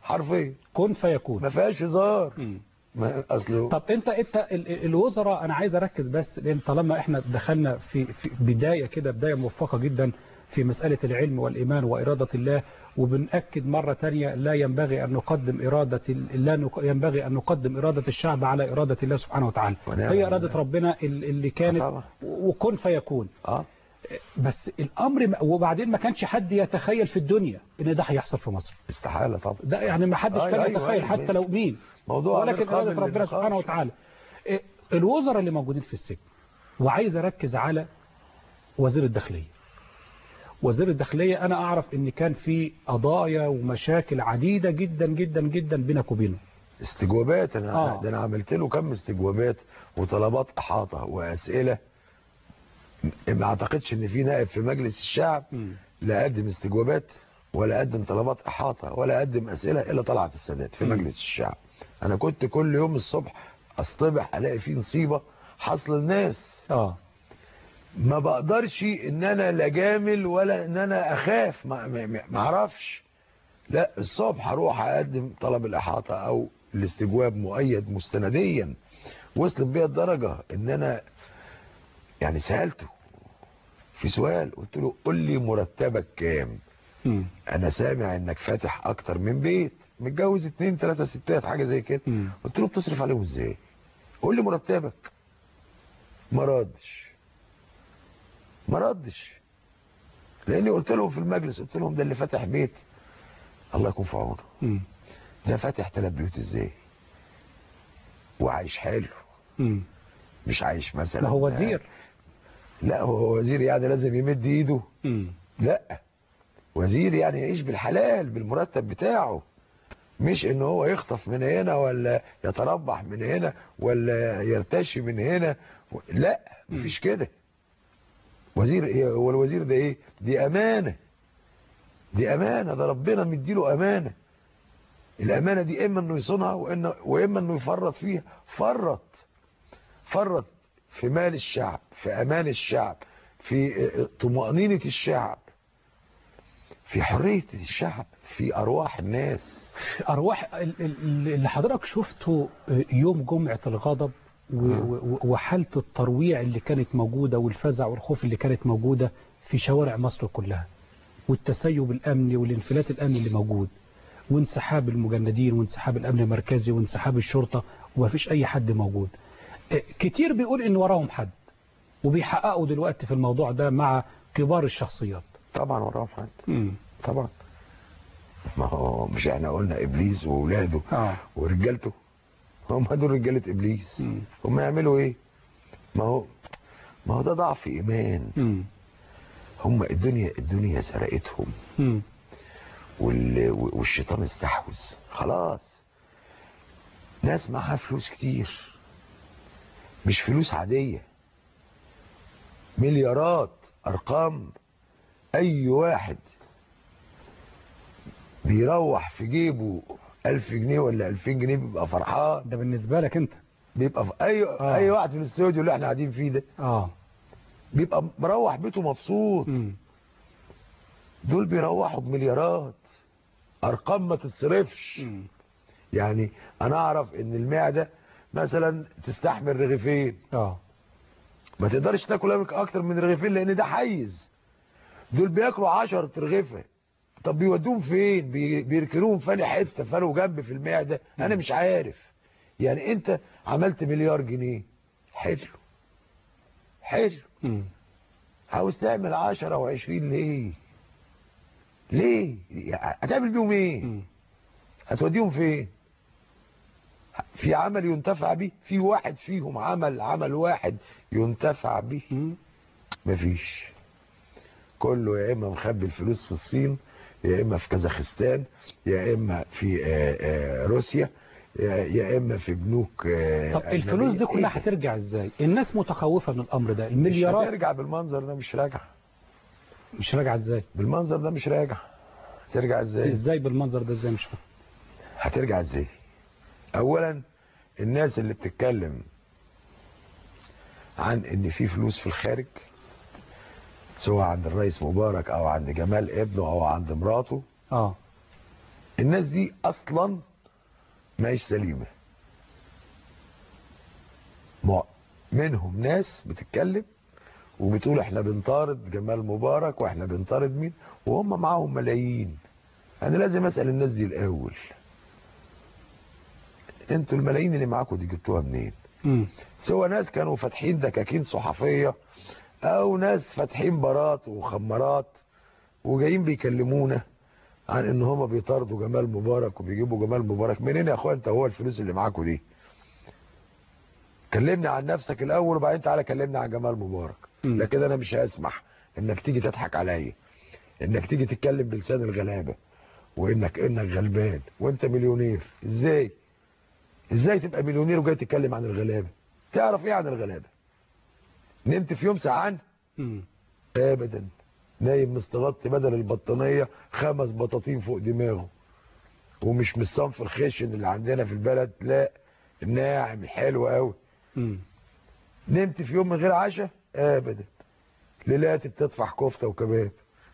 Speaker 9: حرفيا
Speaker 2: كن فيكون
Speaker 9: ما فيهاش هزار ما اصله
Speaker 2: طب انت انت ال- ال- الوزراء انا عايز اركز بس لان طالما احنا دخلنا في, في بدايه كده بدايه موفقه جدا في مساله العلم والايمان واراده الله وبنأكد مرة تانية لا ينبغي أن نقدم إرادة ال- لا نق- ينبغي أن نقدم إرادة الشعب على إرادة الله سبحانه وتعالى
Speaker 9: ونعم
Speaker 2: هي
Speaker 9: بالله.
Speaker 2: إرادة ربنا ال- اللي كانت وكن فيكون
Speaker 9: اه
Speaker 2: بس الأمر ما- وبعدين ما كانش حد يتخيل في الدنيا إن ده هيحصل في مصر
Speaker 9: استحالة طبعا
Speaker 2: ده يعني ما حدش
Speaker 9: أيوة،
Speaker 2: كان
Speaker 9: أيوة،
Speaker 2: يتخيل
Speaker 9: أيوة،
Speaker 2: حتى لو مين
Speaker 9: موضوع غير
Speaker 2: ولكن
Speaker 9: قابل
Speaker 2: إرادة ربنا
Speaker 9: للنقاش.
Speaker 2: سبحانه وتعالى إيه، الوزراء اللي موجودين في السجن وعايز أركز على وزير الداخلية وزير الداخلية أنا أعرف إن كان في قضايا ومشاكل عديدة جدا جدا جدا بينك وبينه
Speaker 9: استجوابات انا
Speaker 2: آه.
Speaker 9: ده انا عملت له كم استجوابات وطلبات احاطه واسئله ما اعتقدش ان في نائب في مجلس الشعب لا قدم استجوابات ولا قدم طلبات احاطه ولا قدم اسئله الا طلعت السادات في
Speaker 2: مم.
Speaker 9: مجلس الشعب انا كنت كل يوم الصبح اصطبح الاقي فيه نصيبه حصل الناس
Speaker 2: اه
Speaker 9: ما بقدرش ان انا لا جامل ولا ان انا اخاف ما, ما, ما ما اعرفش لا الصبح اروح اقدم طلب الاحاطه او الاستجواب مؤيد مستنديا وصلت بيا الدرجه ان انا يعني سالته في سؤال قلت له قول لي مرتبك كام
Speaker 2: مم.
Speaker 9: انا سامع انك فاتح اكتر من بيت متجوز اتنين تلاتة ستات حاجه زي كده
Speaker 2: مم.
Speaker 9: قلت له بتصرف عليهم ازاي قول لي مرتبك ما ردش ما ردش لاني قلت لهم في المجلس قلت لهم ده اللي فاتح بيت الله يكون في عونه
Speaker 2: مم.
Speaker 9: ده فاتح ثلاث بيوت ازاي وعايش حلو
Speaker 2: مم.
Speaker 9: مش عايش مثلا
Speaker 2: ما هو وزير
Speaker 9: لا هو وزير يعني لازم يمد ايده
Speaker 2: مم.
Speaker 9: لا وزير يعني يعيش بالحلال بالمرتب بتاعه مش ان هو يخطف من هنا ولا يتربح من هنا ولا يرتشي من هنا و- لا مفيش كده وزير ايه هو الوزير ده ايه دي امانه دي امانه ده ربنا مديله امانه الامانه دي اما انه يصونها وإن واما انه يفرط فيها فرط فرط في مال الشعب في امان الشعب في طمأنينة الشعب في حرية الشعب في ارواح الناس
Speaker 2: أرواح ال- ال- اللي حضرتك شفته يوم جمعة الغضب و- و- وحالة الترويع اللي كانت موجودة والفزع والخوف اللي كانت موجودة في شوارع مصر كلها والتسيب الأمني والانفلات الأمني اللي موجود وانسحاب المجندين وانسحاب الأمن المركزي وانسحاب الشرطة ومفيش أي حد موجود اه، كتير بيقول إن وراهم حد وبيحققوا دلوقتي في الموضوع ده مع كبار الشخصيات
Speaker 9: طبعا وراهم حد
Speaker 2: مم.
Speaker 9: طبعا ما هو مش احنا قلنا ابليس واولاده
Speaker 2: آه.
Speaker 9: ورجالته هم دول رجاله ابليس
Speaker 2: مم.
Speaker 9: هم يعملوا ايه ما هو ما هو ده ضعف ايمان
Speaker 2: مم.
Speaker 9: هم الدنيا الدنيا سرقتهم
Speaker 2: مم.
Speaker 9: وال... والشيطان استحوذ خلاص ناس معاها فلوس كتير مش فلوس عادية مليارات أرقام أي واحد بيروح في جيبه ألف جنيه ولا ألفين جنيه بيبقى فرحان
Speaker 2: ده بالنسبة لك أنت
Speaker 9: بيبقى في أي
Speaker 2: آه.
Speaker 9: أي واحد في الاستوديو اللي احنا قاعدين فيه ده
Speaker 2: آه
Speaker 9: بيبقى مروح بيته مبسوط
Speaker 2: مم.
Speaker 9: دول بيروحوا بمليارات ارقام ما تتصرفش
Speaker 2: مم.
Speaker 9: يعني انا اعرف ان المعده مثلا تستحمل رغيفين
Speaker 2: آه
Speaker 9: ما تقدرش تاكل اكتر من رغيفين لان ده حيز دول بياكلوا 10 رغيفه طب بيودوهم فين بي- بيركنوهم فاني حته فانوا جنب في المعده انا مش عارف يعني انت عملت مليار جنيه حلو حلو
Speaker 2: مم.
Speaker 9: عاوز تعمل 10 او 20 ليه ليه هتعمل بيهم ايه
Speaker 2: مم.
Speaker 9: هتوديهم فين في عمل ينتفع به في واحد فيهم عمل عمل واحد ينتفع به
Speaker 2: مم.
Speaker 9: مفيش كله يا اما مخبي الفلوس في الصين يا اما في كازاخستان يا اما في آه، آه، روسيا يا يا اما في بنوك آه،
Speaker 2: طب الفلوس دي
Speaker 9: أجنبية.
Speaker 2: كلها
Speaker 9: إيه ده؟
Speaker 2: هترجع ازاي الناس متخوفة من الامر ده
Speaker 9: مش
Speaker 2: المليارات
Speaker 9: هترجع بالمنظر ده مش راجع
Speaker 2: مش راجعة ازاي
Speaker 9: بالمنظر ده مش راجع ترجع ازاي
Speaker 2: ازاي بالمنظر ده ازاي مش فاهم
Speaker 9: هترجع ازاي اولا الناس اللي بتتكلم عن ان في فلوس في الخارج سواء عند الرئيس مبارك او عند جمال ابنه او عند مراته
Speaker 2: اه
Speaker 9: الناس دي اصلا ما هيش سليمه مع- منهم ناس بتتكلم وبتقول احنا بنطارد جمال مبارك واحنا بنطارد مين وهم معاهم ملايين انا لازم اسال الناس دي الاول انتوا الملايين اللي معاكم دي جبتوها منين
Speaker 2: مم.
Speaker 9: سواء ناس كانوا فاتحين دكاكين صحفيه او ناس فاتحين بارات وخمارات وجايين بيكلمونا عن ان هم بيطاردوا جمال مبارك وبيجيبوا جمال مبارك منين يا اخويا انت هو الفلوس اللي معاكوا دي كلمني عن نفسك الاول وبعدين تعالى كلمني عن جمال مبارك
Speaker 2: مم.
Speaker 9: لكن انا مش هسمح انك تيجي تضحك عليا انك تيجي تتكلم بلسان الغلابه وانك انك غلبان وانت مليونير ازاي ازاي تبقى مليونير وجاي تتكلم عن الغلابه تعرف ايه عن الغلابه نمت في يوم ساعان
Speaker 2: مم.
Speaker 9: ابدا نايم مستغطي بدل البطانيه خمس بطاطين فوق دماغه ومش من الصنف الخشن اللي عندنا في البلد لا الناعم الحلو قوي
Speaker 2: مم.
Speaker 9: نمت في يوم من غير عشاء ابدا ليلاتي بتطفح كفته وكباب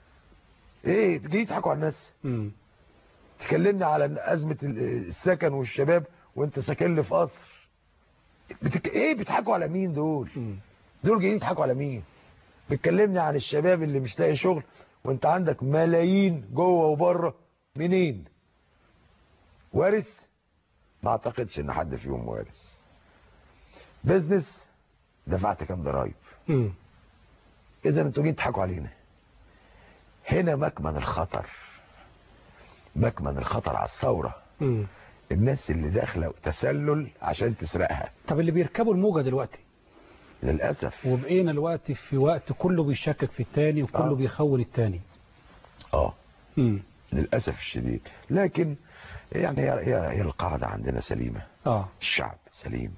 Speaker 9: ايه تيجي يضحكوا على الناس
Speaker 2: مم.
Speaker 9: تكلمني على ازمه ال- السكن والشباب وانت ساكن لي في قصر بتك... ايه بيضحكوا على مين دول
Speaker 2: مم.
Speaker 9: دول جايين يضحكوا على مين بتكلمني عن الشباب اللي مش لاقي شغل وانت عندك ملايين جوه وبره منين وارث ما اعتقدش ان حد فيهم وارث بزنس دفعت كام ضرايب
Speaker 2: مم.
Speaker 9: اذا انتوا جايين تضحكوا علينا هنا مكمن الخطر مكمن الخطر على الثوره
Speaker 2: مم.
Speaker 9: الناس اللي داخله تسلل عشان تسرقها
Speaker 2: طب اللي بيركبوا الموجة دلوقتي
Speaker 9: للاسف
Speaker 2: وبقينا الوقت في وقت كله بيشكك في التاني وكله
Speaker 9: آه.
Speaker 2: بيخون التاني
Speaker 9: اه
Speaker 2: مم.
Speaker 9: للاسف الشديد لكن يعني هي هي هي القاعده عندنا سليمه
Speaker 2: اه
Speaker 9: الشعب سليم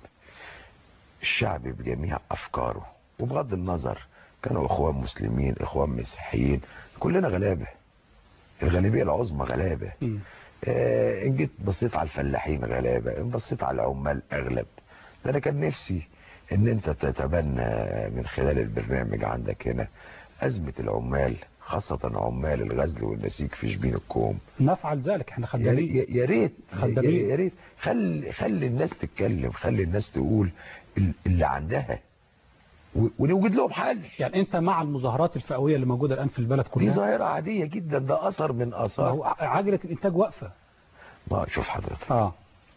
Speaker 9: الشعب بجميع افكاره وبغض النظر كانوا اخوان مسلمين اخوان مسيحيين كلنا غلابه الغالبيه العظمى غلابه
Speaker 2: مم.
Speaker 9: آه ان جيت بصيت على الفلاحين غلابه ان بصيت على العمال اغلب ده انا كان نفسي ان انت تتبنى من خلال البرنامج عندك هنا ازمه العمال خاصه عمال الغزل والنسيج في شبين الكوم
Speaker 2: نفعل ذلك احنا
Speaker 9: يا
Speaker 2: خدامين
Speaker 9: ريت يا ريت
Speaker 2: خدامين.
Speaker 9: يا ريت خلي خلي الناس تتكلم خلي الناس تقول ال- اللي عندها و- ونوجد لهم حل
Speaker 2: يعني انت مع المظاهرات الفئويه اللي موجوده الان في البلد
Speaker 9: دي
Speaker 2: كلها
Speaker 9: ظاهره عاديه جدا ده اثر من
Speaker 2: ما هو
Speaker 9: اثار
Speaker 2: عجله الانتاج واقفه
Speaker 9: ما شوف حضرتك
Speaker 2: اه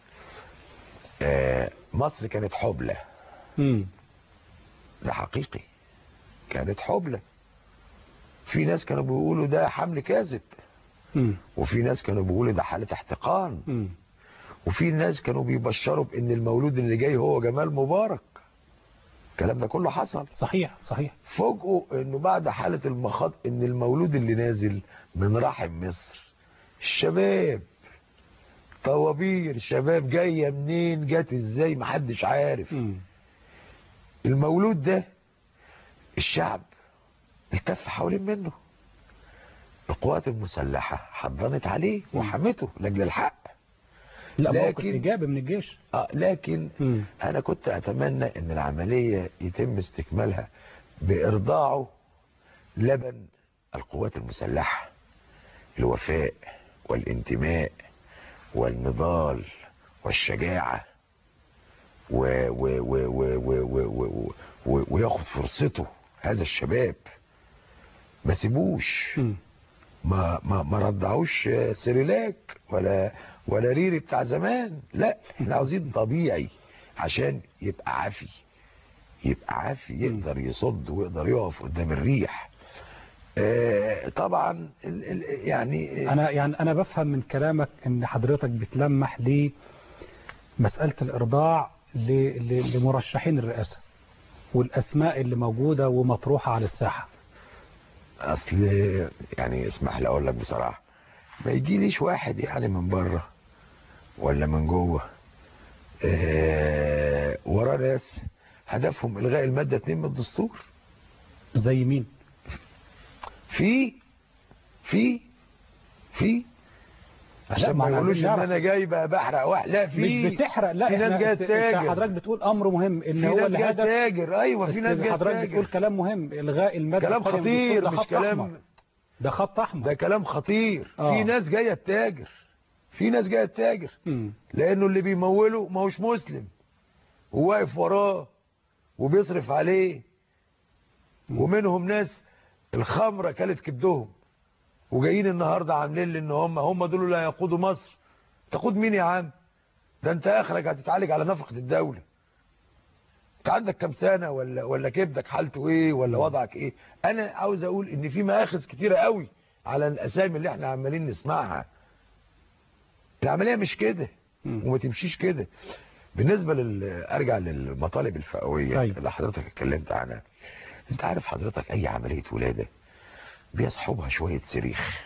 Speaker 9: آه مصر كانت حبلى
Speaker 2: امم
Speaker 9: ده حقيقي كانت حبلى في ناس كانوا بيقولوا ده حمل كاذب
Speaker 2: امم
Speaker 9: وفي ناس كانوا بيقولوا ده حالة احتقان
Speaker 2: امم
Speaker 9: وفي ناس كانوا بيبشروا بان المولود اللي جاي هو جمال مبارك الكلام ده كله حصل
Speaker 2: صحيح صحيح
Speaker 9: فوجئوا انه بعد حالة المخاض ان المولود اللي نازل من رحم مصر الشباب طوابير شباب جاية منين جت ازاي محدش عارف
Speaker 2: امم
Speaker 9: المولود ده الشعب التف حوالين منه القوات المسلحة حضنت عليه وحمته لاجل الحق
Speaker 2: لا موقف
Speaker 9: لكن-
Speaker 2: ايجابي من الجيش
Speaker 9: آه لكن
Speaker 2: امم
Speaker 9: انا كنت اتمنى ان العملية يتم استكمالها بارضاعه لبن القوات المسلحة الوفاء والانتماء والنضال والشجاعة و و و و و و و و وياخد فرصته هذا الشباب ما سيبوش
Speaker 2: امم
Speaker 9: ما ما ما رضعوش سريلاك ولا ولا ريري بتاع زمان لا احنا عاوزين طبيعي عشان يبقى عافي يبقى عافي يقدر يصد ويقدر يقف قدام الريح آه طبعا ال ال يعني
Speaker 2: انا يعني انا بفهم من كلامك ان حضرتك بتلمح لمساله الارضاع ل- ل- لمرشحين الرئاسه والاسماء اللي موجوده ومطروحه على الساحه
Speaker 9: اصل يعني اسمح لي اقول لك بصراحه ما يجيليش واحد يعني من بره ولا من جوه آه ورا ناس هدفهم الغاء الماده 2 من الدستور
Speaker 2: زي مين
Speaker 9: في في في عشان
Speaker 2: ما
Speaker 9: ما
Speaker 2: احنا
Speaker 9: يقولوش
Speaker 2: عايزين
Speaker 9: ان
Speaker 2: نعرف.
Speaker 9: انا جاي بقى بحرق واحد لا في
Speaker 2: مش بتحرق لا
Speaker 9: في ناس
Speaker 2: إحنا-
Speaker 9: جايه
Speaker 2: أنت
Speaker 9: تتاجر
Speaker 2: حضرتك بتقول امر مهم ان
Speaker 9: في
Speaker 2: هو
Speaker 9: ناس جايه
Speaker 2: الهدف
Speaker 9: تاجر ايوه في
Speaker 2: بس
Speaker 9: ناس جايه
Speaker 2: حضرتك بتقول
Speaker 9: تاجر
Speaker 2: كلام مهم الغاء الماده
Speaker 9: كلام
Speaker 2: الثانية من الدستور
Speaker 9: خطير
Speaker 2: ده
Speaker 9: مش
Speaker 2: خط
Speaker 9: كلام
Speaker 2: أحمر. ده خط احمر
Speaker 9: ده كلام خطير
Speaker 2: آه.
Speaker 9: في ناس جايه تتاجر في ناس جايه تتاجر لانه اللي بيموله ما هوش مسلم وواقف وراه وبيصرف عليه ومنهم ناس الخمره كلت كبدهم وجايين النهارده عاملين لي ان هم هم دول اللي هيقودوا مصر تقود مين يا عم ده انت اخرك هتتعالج على نفقه الدوله انت عندك كام سنه ولا ولا كبدك حالته ايه ولا وضعك ايه انا عاوز اقول ان في مآخذ كتيره قوي على الاسامي اللي احنا عمالين نسمعها العمليه مش كده وما تمشيش كده بالنسبه لل ارجع للمطالب الفئويه
Speaker 2: أيوة.
Speaker 9: اللي حضرتك اتكلمت عنها انت عارف حضرتك اي عمليه ولاده بيصحبها شويه صريخ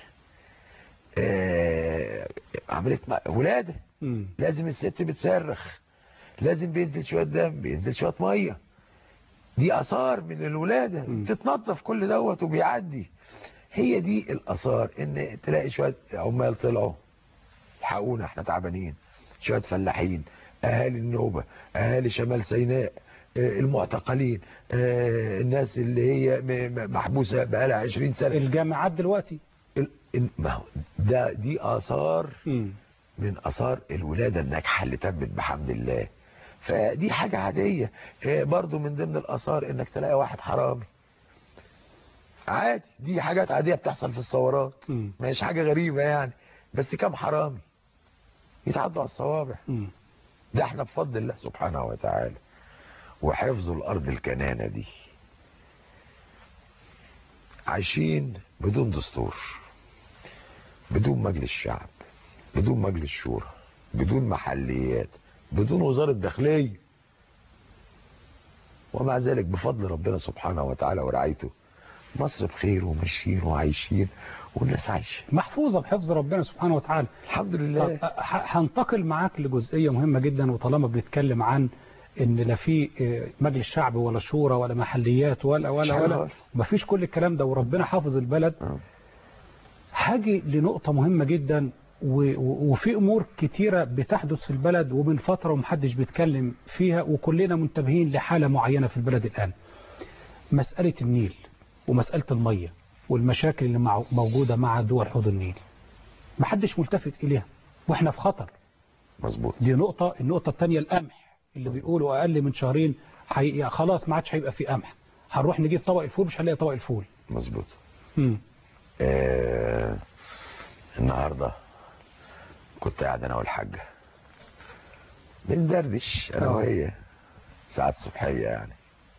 Speaker 9: آه عمليه م- ولاده لازم الست بتصرخ لازم بينزل شويه دم بينزل شويه ميه دي اثار من الولاده بتتنظف كل دوت وبيعدي هي دي الاثار ان تلاقي شويه عمال طلعوا الحقونا احنا تعبانين شويه فلاحين اهالي النوبه اهالي شمال سيناء آه، المعتقلين آه، الناس اللي هي م- م- محبوسه بقالها 20 سنه
Speaker 2: الجامعات دلوقتي
Speaker 9: ما هو ده دي اثار من اثار الولاده الناجحه اللي تمت بحمد الله فدي حاجه عاديه آه، برضو من ضمن الاثار انك تلاقي واحد حرامي عادي دي حاجات عاديه بتحصل في الثورات مش حاجه غريبه يعني بس كم حرامي يتعدوا على الصوابع ده احنا بفضل الله سبحانه وتعالى وحفظ الارض الكنانه دي عايشين بدون دستور بدون مجلس شعب بدون مجلس شورى بدون محليات بدون وزارة داخلية ومع ذلك بفضل ربنا سبحانه وتعالى ورعايته مصر بخير وماشيين وعايشين والناس عايشة
Speaker 2: محفوظة بحفظ ربنا سبحانه وتعالى
Speaker 9: الحمد لله
Speaker 2: طب، ح- هنتقل معاك لجزئية مهمة جدا وطالما بنتكلم عن ان لا في آه، مجلس شعب ولا شورى ولا محليات ولا
Speaker 9: مش
Speaker 2: ولا
Speaker 9: حاجة
Speaker 2: ولا
Speaker 9: خالص.
Speaker 2: مفيش كل الكلام ده وربنا حافظ البلد هاجي لنقطة مهمة جدا و- و- وفي امور كتيرة بتحدث في البلد ومن فترة ومحدش بيتكلم فيها وكلنا منتبهين لحالة معينة في البلد الان مسألة النيل ومسألة المية والمشاكل اللي مع- موجودة مع دول حوض النيل محدش ملتفت إليها وإحنا في خطر
Speaker 9: مظبوط
Speaker 2: دي نقطة النقطة الثانية القمح اللي بيقولوا أقل من شهرين حي... خلاص ما عادش هيبقى في قمح هنروح نجيب طبق الفول مش هنلاقي طبق الفول
Speaker 9: مظبوط
Speaker 2: مم.
Speaker 9: آه النهارده كنت قاعد انا والحاجه بندردش انا
Speaker 2: آه.
Speaker 9: وهي ساعات صبحيه يعني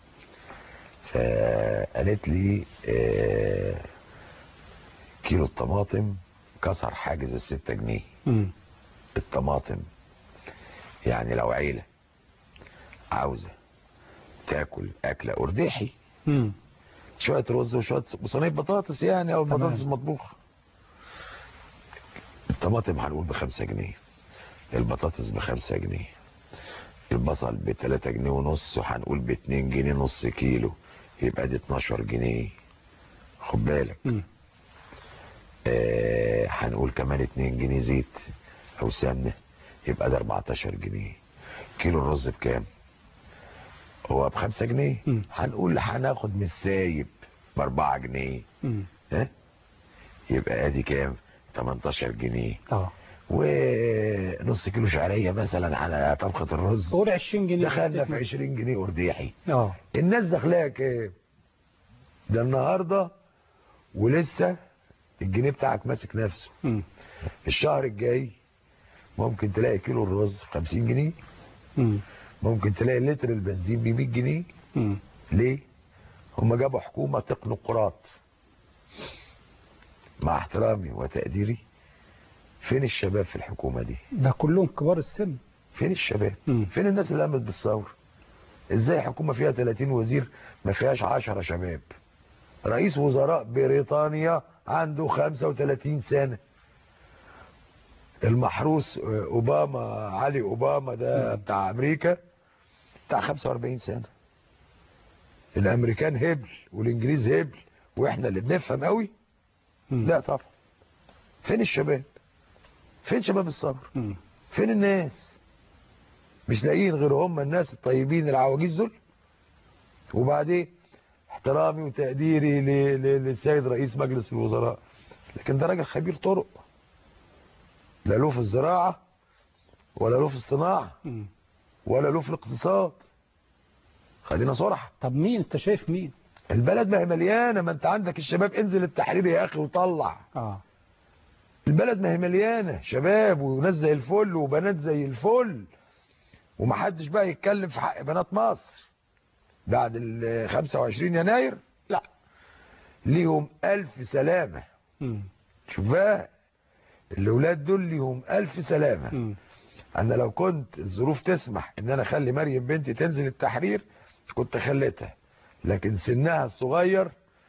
Speaker 9: فقالت لي آه كيلو الطماطم كسر حاجز الستة جنيه
Speaker 2: مم.
Speaker 9: الطماطم يعني لو عيلة عاوزة تاكل أكلة أرداحي
Speaker 2: مم.
Speaker 9: شوية رز وشوية وصينية بطاطس يعني أو
Speaker 2: تمام.
Speaker 9: بطاطس مطبوخة الطماطم هنقول بخمسة جنيه البطاطس بخمسة جنيه البصل بتلاتة جنيه ونص وهنقول باتنين جنيه نص كيلو يبقى دي 12 جنيه خد بالك
Speaker 2: مم.
Speaker 9: آه، هنقول كمان 2 جنيه زيت او سمنه يبقى ده 14 جنيه كيلو الرز بكام هو ب 5 جنيه
Speaker 2: مم.
Speaker 9: هنقول هناخد من السايب ب 4 جنيه
Speaker 2: مم.
Speaker 9: ها يبقى ادي كام 18 جنيه
Speaker 2: اه
Speaker 9: ونص كيلو شعريه مثلا على طبخه الرز
Speaker 2: قول 20 جنيه
Speaker 9: دخلنا في 20 جنيه ارديحي
Speaker 2: اه
Speaker 9: الناس داخلها كام ده النهارده ولسه الجنيه بتاعك ماسك نفسه
Speaker 2: مم.
Speaker 9: الشهر الجاي ممكن تلاقي كيلو الرز ب 50 جنيه
Speaker 2: مم.
Speaker 9: ممكن تلاقي لتر البنزين ب 100 جنيه
Speaker 2: مم.
Speaker 9: ليه هم جابوا حكومه تقنق قراط مع احترامي وتقديري فين الشباب في الحكومه دي
Speaker 2: ده كلهم كبار السن
Speaker 9: فين الشباب
Speaker 2: مم.
Speaker 9: فين الناس اللي قامت بالثوره ازاي حكومه فيها 30 وزير ما فيهاش 10 شباب رئيس وزراء بريطانيا عنده 35 سنه المحروس آه، اوباما علي اوباما ده بتاع امريكا بتاع 45 سنه الامريكان هبل والانجليز هبل واحنا اللي بنفهم قوي
Speaker 2: مم.
Speaker 9: لا طبعا فين الشباب فين شباب الثوره
Speaker 2: مم.
Speaker 9: فين الناس مش لاقيين غير هم الناس الطيبين العواجيز دول وبعدين احترامي وتقديري ل- ل- للسيد رئيس مجلس الوزراء لكن ده راجل خبير طرق لا له في الزراعة ولا له في الصناعة
Speaker 2: مم.
Speaker 9: ولا له في الاقتصاد خلينا صراحة
Speaker 2: طب مين انت شايف مين
Speaker 9: البلد ما هي مليانة ما انت عندك الشباب انزل التحرير يا اخي وطلع
Speaker 2: اه
Speaker 9: البلد ما هي مليانة شباب وناس زي الفل وبنات زي الفل ومحدش بقى يتكلم في حق بنات مصر بعد ال 25 يناير لا ليهم ألف سلامة
Speaker 2: مم.
Speaker 9: شوف بقى الأولاد دول ليهم ألف سلامة
Speaker 2: مم.
Speaker 9: أنا لو كنت الظروف تسمح إن أنا أخلي مريم بنتي تنزل التحرير كنت خليتها لكن سنها الصغير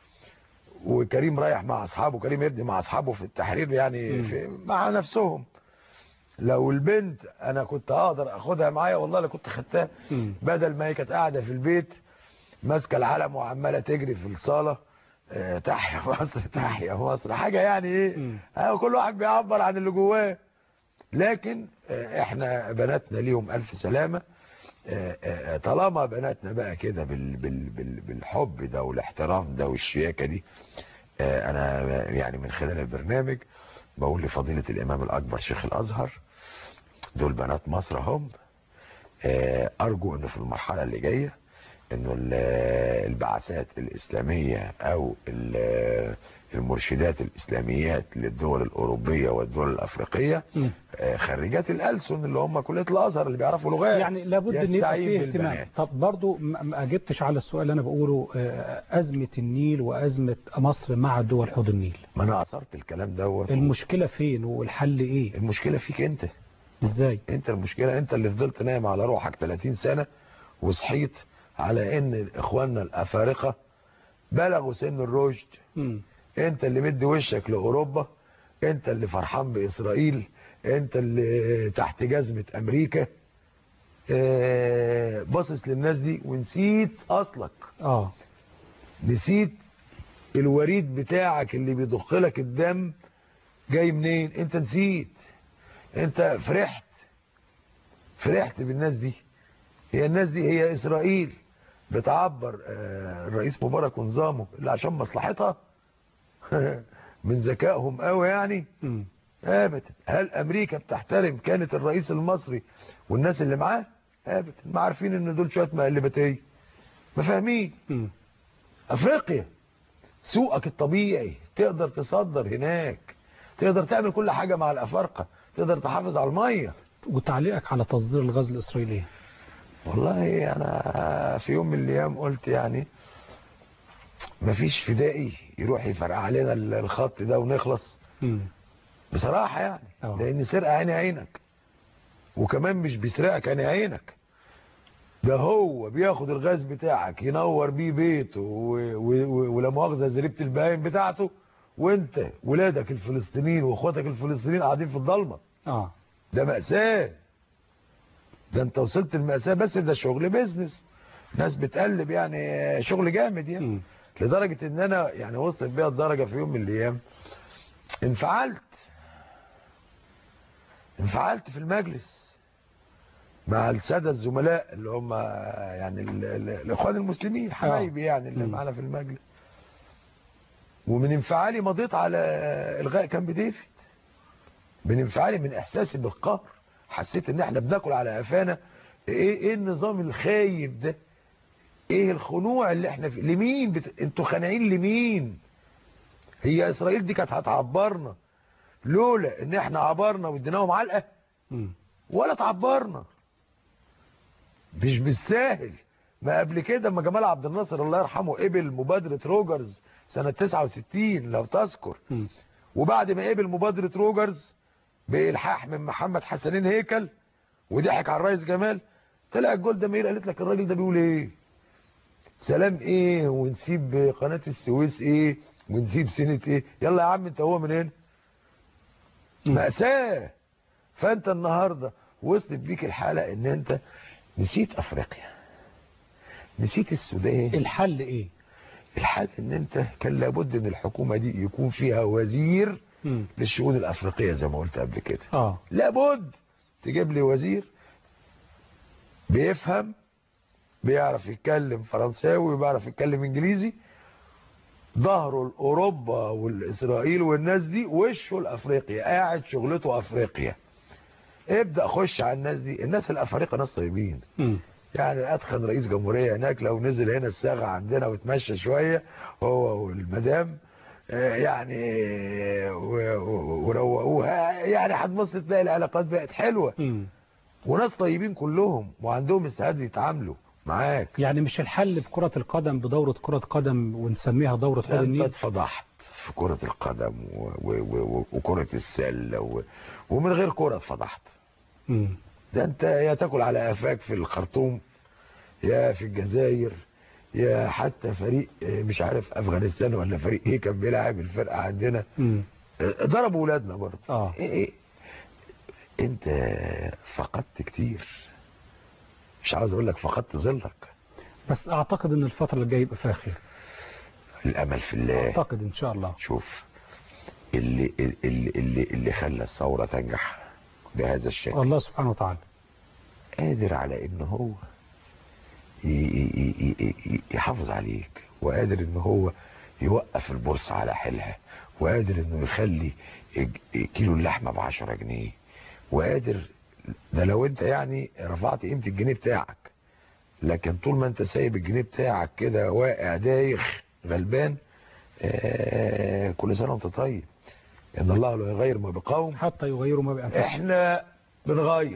Speaker 9: وكريم رايح مع أصحابه كريم ابني مع أصحابه في التحرير يعني
Speaker 2: مم.
Speaker 9: في مع نفسهم لو البنت أنا كنت أقدر أخدها معايا والله لا كنت خدتها
Speaker 2: مم.
Speaker 9: بدل ما هي كانت قاعدة في البيت ماسكة العلم وعمالة تجري في الصالة آه، تحيا مصر تحيا مصر حاجة يعني ايه
Speaker 2: مم.
Speaker 9: آه، كل واحد بيعبر عن اللي جواه لكن آه، احنا بناتنا ليهم ألف سلامة آه، آه، طالما بناتنا بقى كده بال بال بال بالحب ده والاحترام ده والشياكة دي آه، انا يعني من خلال البرنامج بقول لفضيلة الامام الاكبر شيخ الازهر دول بنات مصر هم آه، ارجو انه في المرحلة اللي جاية انه ال- البعثات الاسلامية او ال- المرشدات الاسلاميات للدول الاوروبية والدول الافريقية
Speaker 2: مم.
Speaker 9: آه، خريجات الألسن اللي هم كلية الازهر اللي بيعرفوا لغات
Speaker 2: يعني لابد ان يبقى
Speaker 9: يستعين
Speaker 2: فيه اهتمام
Speaker 9: بالبنات.
Speaker 2: طب برضو ما ما اجبتش على السؤال اللي انا بقوله آه، ازمه النيل وازمه مصر مع دول حوض النيل
Speaker 9: ما انا اثرت الكلام دوت
Speaker 2: المشكله فين والحل ايه
Speaker 9: المشكلة فيك انت
Speaker 2: ازاي
Speaker 9: انت المشكلة انت اللي فضلت نايم على روحك 30 سنة وصحيت على ان اخواننا الافارقة بلغوا سن الرشد
Speaker 2: مم.
Speaker 9: انت اللي مدي وشك لاوروبا انت اللي فرحان باسرائيل انت اللي تحت جزمة امريكا اه، باصص للناس دي ونسيت اصلك
Speaker 2: اه
Speaker 9: نسيت الوريد بتاعك اللي بيضخ لك الدم جاي منين انت نسيت انت فرحت فرحت بالناس دي هي الناس دي هي اسرائيل بتعبر آه، الرئيس مبارك ونظامه اللي عشان مصلحتها من ذكائهم قوي يعني
Speaker 2: مم.
Speaker 9: ابدا هل امريكا بتحترم كانت الرئيس المصري والناس اللي معاه ابدا ما عارفين ان دول شويه مقلباتيه ما فاهمين
Speaker 2: مم.
Speaker 9: افريقيا سوقك الطبيعي تقدر تصدر هناك تقدر تعمل كل حاجة مع الافارقة تقدر تحافظ على المية
Speaker 2: وتعليقك على تصدير الغاز الاسرائيلي
Speaker 9: والله انا في يوم من الايام قلت يعني مفيش فدائي يروح يفرقع علينا الخط ده ونخلص
Speaker 2: مم.
Speaker 9: بصراحة يعني
Speaker 2: أوه.
Speaker 9: لان سرقة عيني عينك وكمان مش بيسرقك عيني عينك ده هو بياخد الغاز بتاعك ينور بيه بيته و- و- و- ولا مؤاخذه زريبه البهايم بتاعته وانت ولادك الفلسطينيين واخواتك الفلسطينيين قاعدين في الضلمه
Speaker 2: اه
Speaker 9: ده مأساة ده انت وصلت المأساة بس ده شغل بيزنس ناس بتقلب يعني شغل جامد يعني
Speaker 2: مم.
Speaker 9: لدرجة ان انا يعني وصلت بيها الدرجة في يوم من الايام انفعلت انفعلت في المجلس مع السادة الزملاء اللي هم يعني ال- ال- الاخوان المسلمين حبايبي يعني اللي
Speaker 2: مم.
Speaker 9: معانا في المجلس ومن انفعالي مضيت على الغاء كامب ديفيد من انفعالي من احساسي بالقهر حسيت ان احنا بناكل على قفانا ايه ايه النظام الخايب ده ايه الخنوع اللي احنا فيه لمين بت... انتوا خانعين لمين هي اسرائيل دي كانت هتعبرنا لولا ان احنا عبرنا واديناهم علقه
Speaker 2: مم.
Speaker 9: ولا تعبرنا مش بالساهل ما قبل كده اما جمال عبد الناصر الله يرحمه قبل مبادرة روجرز سنة 69 لو تذكر
Speaker 2: مم.
Speaker 9: وبعد ما قبل مبادرة روجرز بإلحاح من محمد حسنين هيكل وضحك على الرئيس جمال طلع جولدا مير قالت لك الراجل ده بيقول ايه سلام ايه ونسيب قناة السويس ايه ونسيب سنة ايه يلا يا عم انت هو من هنا
Speaker 2: مم.
Speaker 9: مأساة فانت النهاردة وصلت بيك الحالة ان انت نسيت افريقيا نسيت السودان
Speaker 2: الحل ايه
Speaker 9: الحل ان انت كان لابد ان الحكومة دي يكون فيها وزير
Speaker 2: مم.
Speaker 9: للشؤون الافريقية زي ما قلت قبل كده
Speaker 2: اه
Speaker 9: لابد تجيب لي وزير بيفهم بيعرف يتكلم فرنساوي وبيعرف يتكلم انجليزي ظهره لاوروبا والاسرائيل والناس دي وشه لافريقيا قاعد شغلته افريقيا ابدا خش على الناس دي الناس الافارقه ناس طيبين
Speaker 2: مم.
Speaker 9: يعني اتخن رئيس جمهوريه هناك لو نزل هنا الساغه عندنا وتمشى شويه هو والمدام آه، يعني و- و- وروقوها يعني هتبص تلاقي العلاقات بقت حلوه
Speaker 2: مم.
Speaker 9: وناس طيبين كلهم وعندهم استعداد يتعاملوا معاك
Speaker 2: يعني مش الحل بكرة القدم بدورة كرة قدم ونسميها دورة حوض
Speaker 9: انت
Speaker 2: النيل
Speaker 9: اتفضحت في كرة القدم و... و... و... وكرة السلة و... ومن غير كرة اتفضحت
Speaker 2: مم.
Speaker 9: ده انت يا تاكل على قفاك في الخرطوم يا في الجزائر يا حتى فريق اه، مش عارف افغانستان ولا فريق ايه كان بيلعب الفرقه عندنا
Speaker 2: مم.
Speaker 9: اه، ضربوا ولادنا برضه
Speaker 2: اه
Speaker 9: ايه ايه انت فقدت كتير مش عاوز اقول لك فقدت ظلك
Speaker 2: بس اعتقد ان الفترة اللي جايه يبقى فيها خير
Speaker 9: الامل في الله
Speaker 2: اعتقد ان شاء الله
Speaker 9: شوف اللي اللي اللي, اللي خلى الثوره تنجح بهذا الشكل
Speaker 2: الله سبحانه وتعالى
Speaker 9: قادر على ان هو ي- ي- ي- ي- ي- يحافظ عليك وقادر ان هو يوقف البورصة على حيلها وقادر انه يخلي الج- كيلو اللحمة بعشرة جنيه وقادر ده لو انت يعني رفعت قيمة الجنيه بتاعك لكن طول ما انت سايب الجنيه بتاعك كده واقع دايخ غلبان آه كل سنة وانت طيب ان الله لا يغير ما بقوم
Speaker 2: حتى يغيروا ما بأنفسهم
Speaker 9: احنا بنغير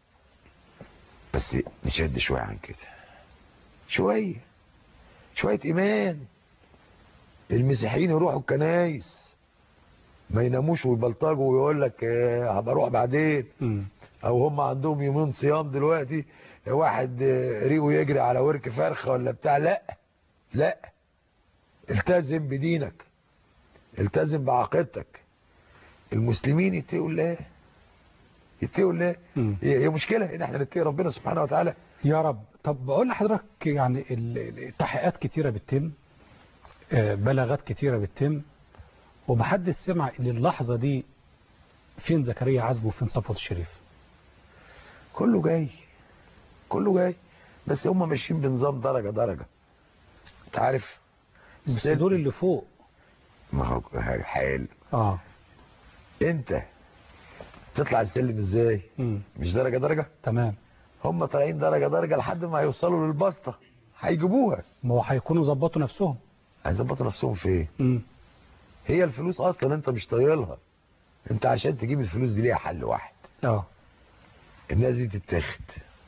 Speaker 9: بس نشد شوية عن كده شوية شوية ايمان المسيحيين يروحوا الكنايس ما يناموش ويبلطجوا ويقول لك آه، هبقى اروح بعدين
Speaker 2: مم.
Speaker 9: او هم عندهم يومين صيام دلوقتي واحد آه، ريقه يجري على ورك فرخه ولا بتاع لا لا التزم بدينك التزم بعقيدتك المسلمين يتقوا الله يتقوا الله
Speaker 2: مم.
Speaker 9: هي هي مشكله ان احنا نتقي ربنا سبحانه وتعالى
Speaker 2: يا رب طب بقول لحضرتك يعني ال- ال- التحقيقات كتيرة بتتم آه، بلاغات كتيرة بتتم ومحدش سمع ان اللحظة دي فين زكريا عزب وفين صفوت الشريف
Speaker 9: كله جاي كله جاي بس هم ماشيين بنظام درجه درجه انت عارف
Speaker 2: بس
Speaker 9: السلم-
Speaker 2: دول اللي فوق
Speaker 9: ما هو حال
Speaker 2: اه
Speaker 9: انت تطلع السلم ازاي
Speaker 2: مم.
Speaker 9: مش درجه درجه
Speaker 2: تمام
Speaker 9: هم طالعين درجه درجه لحد ما يوصلوا للبسطه هيجيبوها
Speaker 2: ما هو هيكونوا ظبطوا نفسهم
Speaker 9: هيظبطوا نفسهم في ايه
Speaker 2: مم.
Speaker 9: هي الفلوس اصلا انت مش طايلها انت عشان تجيب الفلوس دي ليها حل واحد
Speaker 2: اه
Speaker 9: الناس دي تتاخد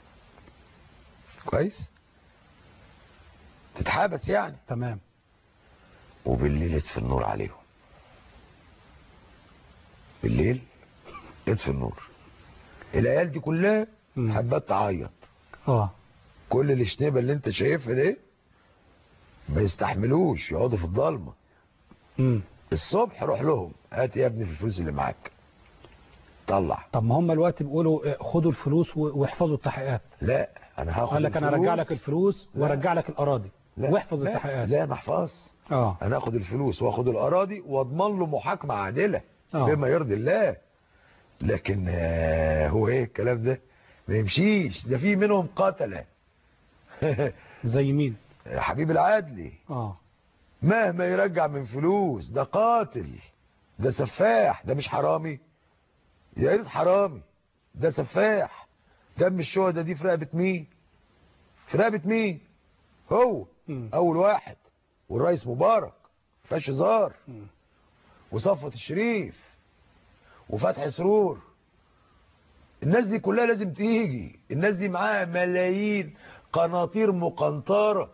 Speaker 9: كويس تتحبس يعني
Speaker 2: تمام
Speaker 9: وبالليل اطفي النور عليهم بالليل اطفي النور العيال دي كلها
Speaker 2: مم.
Speaker 9: حبات تعيط
Speaker 2: اه
Speaker 9: كل الشنيبه اللي انت شايفها دي ما يستحملوش يقعدوا في الضلمه
Speaker 2: مم.
Speaker 9: الصبح روح لهم هات يا ابني في الفلوس اللي معاك طلع
Speaker 2: طب ما هم الوقت بيقولوا آه، خدوا الفلوس و- واحفظوا التحقيقات
Speaker 9: لا انا هاخد
Speaker 2: قال لك انا
Speaker 9: الفلوس.
Speaker 2: ارجع لك الفلوس
Speaker 9: لا.
Speaker 2: وارجع لك الاراضي
Speaker 9: لا.
Speaker 2: واحفظ
Speaker 9: لا.
Speaker 2: التحقيقات
Speaker 9: لا ما احفظ
Speaker 2: اه
Speaker 9: انا اخد الفلوس واخد الاراضي واضمن له محاكمه عادله
Speaker 2: آه.
Speaker 9: بما يرضي الله لكن آه، هو ايه الكلام ده ما يمشيش ده في منهم قتله
Speaker 2: زي مين
Speaker 9: حبيب العدلي
Speaker 2: اه
Speaker 9: مهما يرجع من فلوس ده قاتل ده سفاح ده مش حرامي يا ريت حرامي ده سفاح دم الشهداء دي في رقبه مين في رقبه مين هو
Speaker 2: مم.
Speaker 9: اول واحد والرئيس مبارك فاش هزار
Speaker 2: مم.
Speaker 9: وصفوة الشريف وفتحي سرور الناس دي كلها لازم تيجي الناس دي معاها ملايين قناطير مقنطرة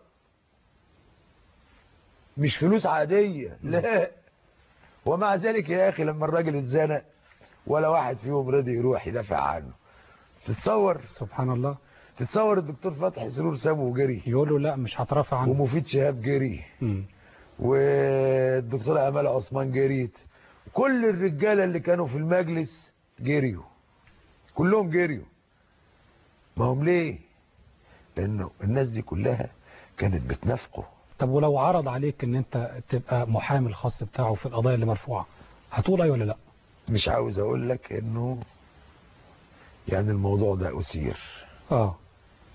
Speaker 9: مش فلوس عادية لا ومع ذلك يا أخي لما الراجل اتزنق ولا واحد فيهم رضي يروح يدافع عنه تتصور
Speaker 2: سبحان الله
Speaker 9: تتصور الدكتور فتحي سرور سابه وجري
Speaker 2: يقولوا لا مش هترافع عنه
Speaker 9: ومفيد شهاب جري
Speaker 2: مم.
Speaker 9: والدكتورة أمال عثمان جريت كل الرجالة اللي كانوا في المجلس جريوا كلهم جريوا ما هم ليه لأنه الناس دي كلها كانت بتنافقه
Speaker 2: طب ولو عرض عليك ان انت تبقى محامي الخاص بتاعه في القضايا اللي مرفوعه هتقول ايه ولا لا
Speaker 9: مش عاوز أقول لك إنه يعني الموضوع ده أثير
Speaker 2: اه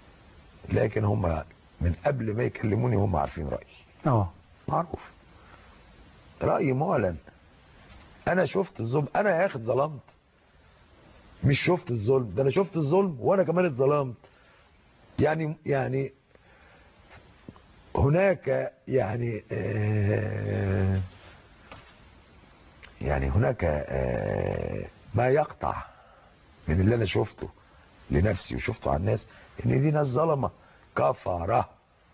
Speaker 9: لكن هم من قبل ما يكلموني هم عارفين رأيي
Speaker 2: اه
Speaker 9: معروف رأيي معلن انا شفت الظلم انا يا اخي اتظلمت مش شفت الظلم ده انا شفت الظلم وانا كمان اتظلمت يعني يعني هناك يعني آه يعني هناك آه ما يقطع من اللي انا شفته لنفسي وشفته على الناس ان دي ناس ظلمه كفره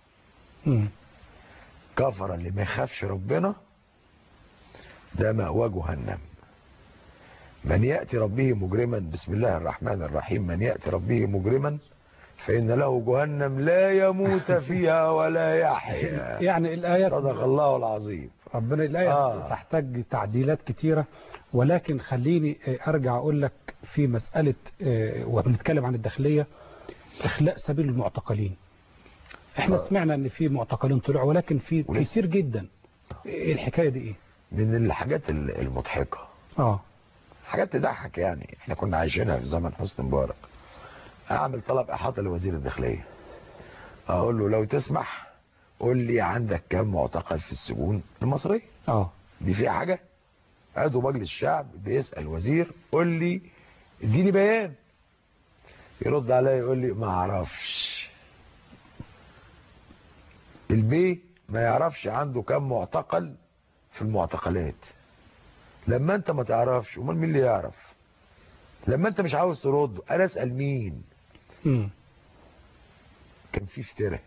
Speaker 9: كفره اللي ما يخافش ربنا ده مأوى جهنم من يأتي ربه مجرما بسم الله الرحمن الرحيم من يأتي ربه مجرما فإن له جهنم لا يموت فيها ولا يحيا
Speaker 2: يعني الآية
Speaker 9: صدق الله العظيم
Speaker 2: ربنا الآية
Speaker 9: آه.
Speaker 2: تحتاج تعديلات كتيرة ولكن خليني آه، أرجع أقول لك في مسألة آه، وبنتكلم عن الداخلية إخلاء سبيل المعتقلين احنا
Speaker 9: آه.
Speaker 2: سمعنا ان في معتقلين طلعوا ولكن في
Speaker 9: ولسه.
Speaker 2: كتير جدا إيه الحكاية دي ايه
Speaker 9: من الحاجات ال- المضحكة
Speaker 2: اه
Speaker 9: حاجات تضحك يعني احنا كنا عايشينها في زمن حسني مبارك اعمل طلب احاطه لوزير الداخليه اقول له لو تسمح قول لي عندك كام معتقل في السجون المصريه
Speaker 2: اه
Speaker 9: دي فيها حاجه عضو مجلس الشعب بيسال وزير قول لي اديني بيان يرد عليا يقول لي ما اعرفش البي ما يعرفش عنده كام معتقل في المعتقلات لما انت ما تعرفش امال مين اللي يعرف لما انت مش عاوز ترد انا اسال مين
Speaker 2: مم.
Speaker 9: كان في افتراء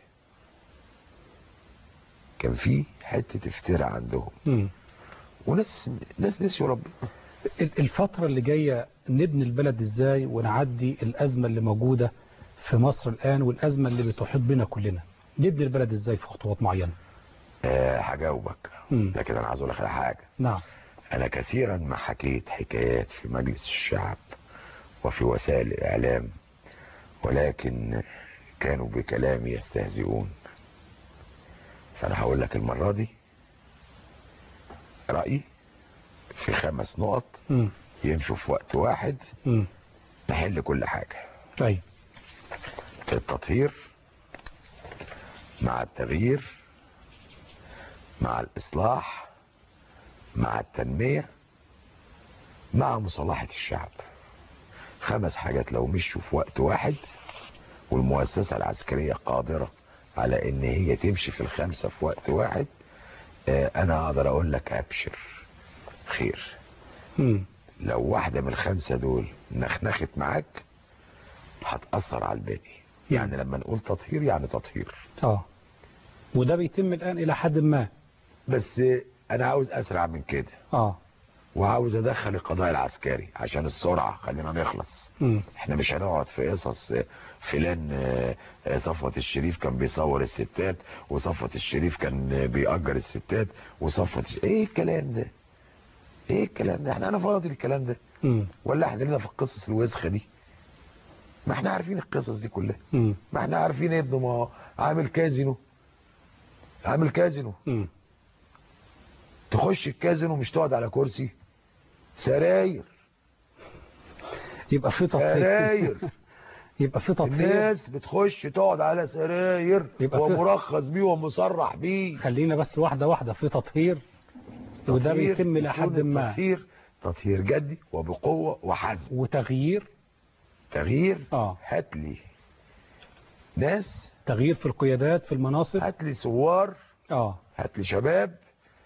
Speaker 9: كان في حته افتراء عندهم
Speaker 2: مم.
Speaker 9: وناس ناس نسيوا ربنا
Speaker 2: ال- الفترة اللي جاية نبني البلد ازاي ونعدي الأزمة اللي موجودة في مصر الآن والأزمة اللي بتحيط بنا كلنا نبني البلد ازاي في خطوات معينة
Speaker 9: آه هجاوبك
Speaker 2: مم.
Speaker 9: لكن انا عايز اقول لك على حاجه
Speaker 2: نعم
Speaker 9: انا كثيرا ما حكيت حكايات في مجلس الشعب وفي وسائل الاعلام ولكن كانوا بكلامي يستهزئون فانا هقول لك المره دي رايي في خمس نقط
Speaker 2: مم.
Speaker 9: يمشوا في وقت واحد
Speaker 2: مم.
Speaker 9: نحل كل حاجه
Speaker 2: طيب
Speaker 9: التطهير مع التغيير مع الإصلاح مع التنمية مع مصالحة الشعب خمس حاجات لو مشوا في وقت واحد والمؤسسة العسكرية قادرة على ان هي تمشي في الخمسة في وقت واحد آه، انا اقدر اقول لك ابشر خير
Speaker 2: مم.
Speaker 9: لو واحدة من الخمسة دول نخنخت معاك هتأثر على الباقي يعني لما نقول تطهير يعني تطهير
Speaker 2: اه وده بيتم الآن إلى حد ما
Speaker 9: بس انا عاوز اسرع من كده
Speaker 2: اه
Speaker 9: وعاوز ادخل القضاء العسكري عشان السرعة خلينا نخلص
Speaker 2: مم.
Speaker 9: احنا مش هنقعد في قصص آه، فلان آه، آه، صفوت الشريف كان بيصور الستات وصفوت الشريف كان آه، بيأجر الستات وصفوت الش... ايه الكلام ده ايه الكلام ده احنا انا فاضي الكلام ده
Speaker 2: مم.
Speaker 9: ولا احنا لنا في القصص الوسخة دي ما احنا عارفين القصص دي كلها
Speaker 2: مم.
Speaker 9: ما احنا عارفين ابنه ما هو عامل كازينو عامل كازينو
Speaker 2: مم.
Speaker 9: تخش الكازينو مش تقعد على كرسي سراير
Speaker 2: يبقى في تطهير
Speaker 9: سراير
Speaker 2: يبقى في تطهير
Speaker 9: الناس بتخش تقعد على سراير
Speaker 2: يبقى في-
Speaker 9: ومرخص بيه ومصرح بيه
Speaker 2: خلينا بس واحدة واحدة في تطهير وده
Speaker 9: تطهير
Speaker 2: بيتم إلى حد
Speaker 9: يكون
Speaker 2: ما
Speaker 9: تطهير تطهير جدي وبقوة وحزم
Speaker 2: وتغيير
Speaker 9: تغيير
Speaker 2: اه
Speaker 9: هات لي ناس
Speaker 2: تغيير في القيادات في المناصب
Speaker 9: هات لي ثوار
Speaker 2: اه
Speaker 9: هات لي شباب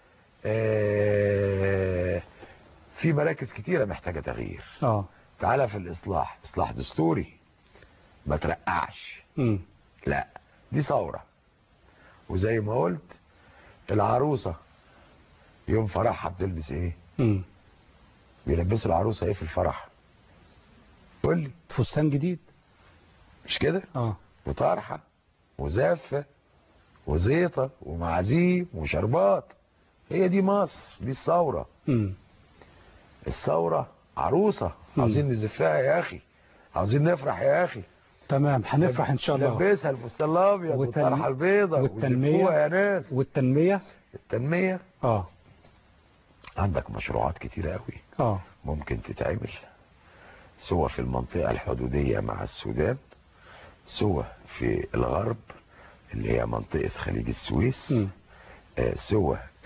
Speaker 9: آه، في مراكز كتيرة محتاجة تغيير
Speaker 2: اه
Speaker 9: تعالى في الإصلاح إصلاح دستوري ما ترقعش
Speaker 2: مم.
Speaker 9: لا دي ثورة وزي ما قلت العروسة يوم فرحها بتلبس ايه
Speaker 2: مم.
Speaker 9: بيلبسوا العروسة ايه في الفرح قول لي
Speaker 2: فستان جديد
Speaker 9: مش كده
Speaker 2: اه
Speaker 9: وطرحة وزافة وزيطة ومعازيم وشربات هي دي مصر دي الثورة
Speaker 2: مم.
Speaker 9: الثورة عروسة
Speaker 2: مم.
Speaker 9: عاوزين نزفها يا اخي عاوزين نفرح يا اخي
Speaker 2: تمام هنفرح ان شاء الله
Speaker 9: نلبسها الفستان الابيض
Speaker 2: والتن-
Speaker 9: والطرحة البيضاء
Speaker 2: والتنمية
Speaker 9: ويزفوها يا ناس
Speaker 2: والتنمية
Speaker 9: التنمية
Speaker 2: اه
Speaker 9: عندك مشروعات كتيرة قوي
Speaker 2: اه
Speaker 9: ممكن تتعمل سواء في المنطقة الحدودية مع السودان سواء في الغرب اللي هي منطقة خليج السويس
Speaker 2: مم.
Speaker 9: آه، سواء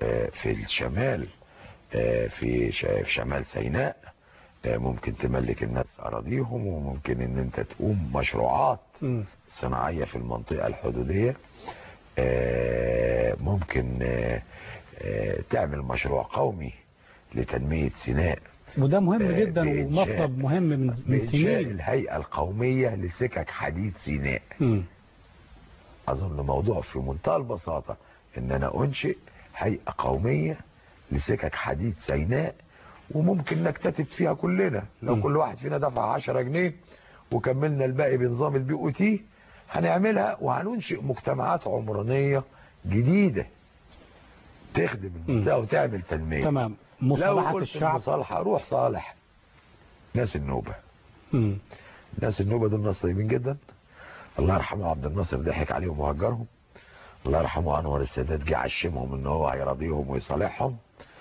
Speaker 12: آه، في الشمال آه، في ش- في شمال سيناء آه، ممكن تملك الناس أراضيهم وممكن ان انت تقوم مشروعات
Speaker 2: مم.
Speaker 12: صناعية في المنطقة الحدودية آه، ممكن آه، آه، تعمل مشروع قومي لتنمية سيناء
Speaker 2: وده مهم
Speaker 12: آه،
Speaker 2: جدا
Speaker 12: بإنشاء-
Speaker 2: ومطلب مهم من من
Speaker 12: بإنشاء
Speaker 2: سنين
Speaker 12: الهيئة القومية لسكك حديد سيناء
Speaker 2: مم.
Speaker 12: أظن موضوع في منتهى البساطة إن أنا أنشئ هيئة قومية لسكك حديد سيناء وممكن نكتتب فيها كلنا لو
Speaker 2: م.
Speaker 12: كل واحد فينا دفع 10 جنيه وكملنا الباقي بنظام البي او تي هنعملها وهننشئ مجتمعات عمرانية جديدة تخدم المنطقة وتعمل تنمية
Speaker 2: تمام
Speaker 12: لو
Speaker 2: مصالحة
Speaker 12: قلت
Speaker 2: الشعب
Speaker 12: مصالحة روح صالح ناس النوبة
Speaker 2: مم.
Speaker 12: ناس النوبة دول ناس طيبين جدا الله يرحمه عبد الناصر ضحك عليهم وهجرهم الله يرحمه انور السادات جه عشمهم ان هو هيراضيهم ويصالحهم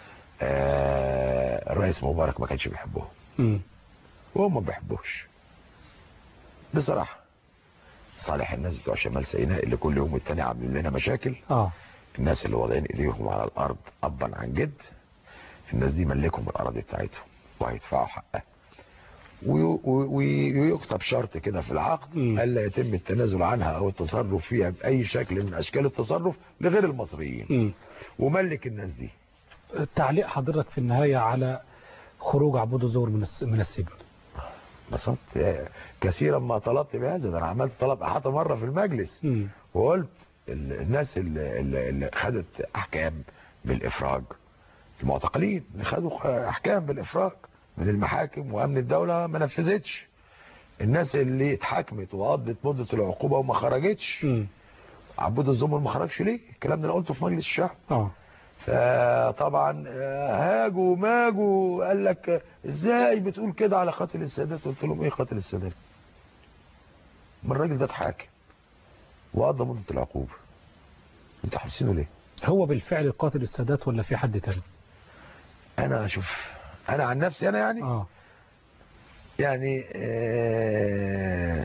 Speaker 12: آه الرئيس مبارك ما كانش بيحبهم
Speaker 2: مم.
Speaker 12: وهو ما بيحبوش بصراحة صالح الناس بتوع شمال سيناء اللي كل يوم والتاني عاملين لنا مشاكل
Speaker 2: اه
Speaker 12: الناس اللي واضعين ايديهم على الارض ابا عن جد الناس دي ملكهم الاراضي بتاعتهم وهيدفعوا حقها وي- وي- ويكتب شرط كده في العقد الا يتم التنازل عنها او التصرف فيها باي شكل من اشكال التصرف لغير المصريين
Speaker 2: مم.
Speaker 12: وملك الناس دي
Speaker 2: تعليق حضرتك في النهاية على خروج عبود الزور من الس- من السجن
Speaker 12: بسطت كثيرا ما طلبت بهذا ده انا عملت طلب حتى مره في المجلس
Speaker 2: مم.
Speaker 12: وقلت ال- الناس اللي, اللي اللي خدت احكام بالافراج المعتقلين اللي خدوا احكام بالافراج من المحاكم وامن الدوله ما نفذتش الناس اللي اتحاكمت وقضت مده العقوبه وما خرجتش عبود الزمر ما خرجش ليه الكلام ده انا قلته في مجلس الشعب
Speaker 2: اه
Speaker 12: فطبعا آه، هاجوا ماجوا قال لك آه، ازاي بتقول كده على قاتل السادات قلت لهم ايه قاتل السادات ما الراجل ده اتحاكم وقضى مده العقوبه انتوا حابسينه ليه
Speaker 2: هو بالفعل القاتل السادات ولا في حد تاني
Speaker 12: انا اشوف انا عن نفسي انا يعني
Speaker 2: اه
Speaker 12: يعني آه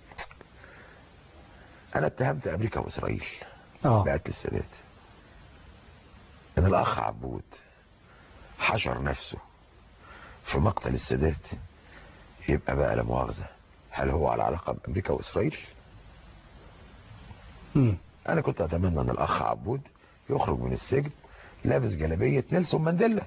Speaker 12: انا اتهمت امريكا واسرائيل
Speaker 2: اه
Speaker 12: بقتل السادات ان الاخ عبود حشر نفسه في مقتل السادات يبقى بقى لا مؤاخذه هل هو على علاقه بامريكا واسرائيل
Speaker 2: مم.
Speaker 12: انا كنت اتمنى ان الاخ عبود يخرج من السجن لابس جلابيه نيلسون مانديلا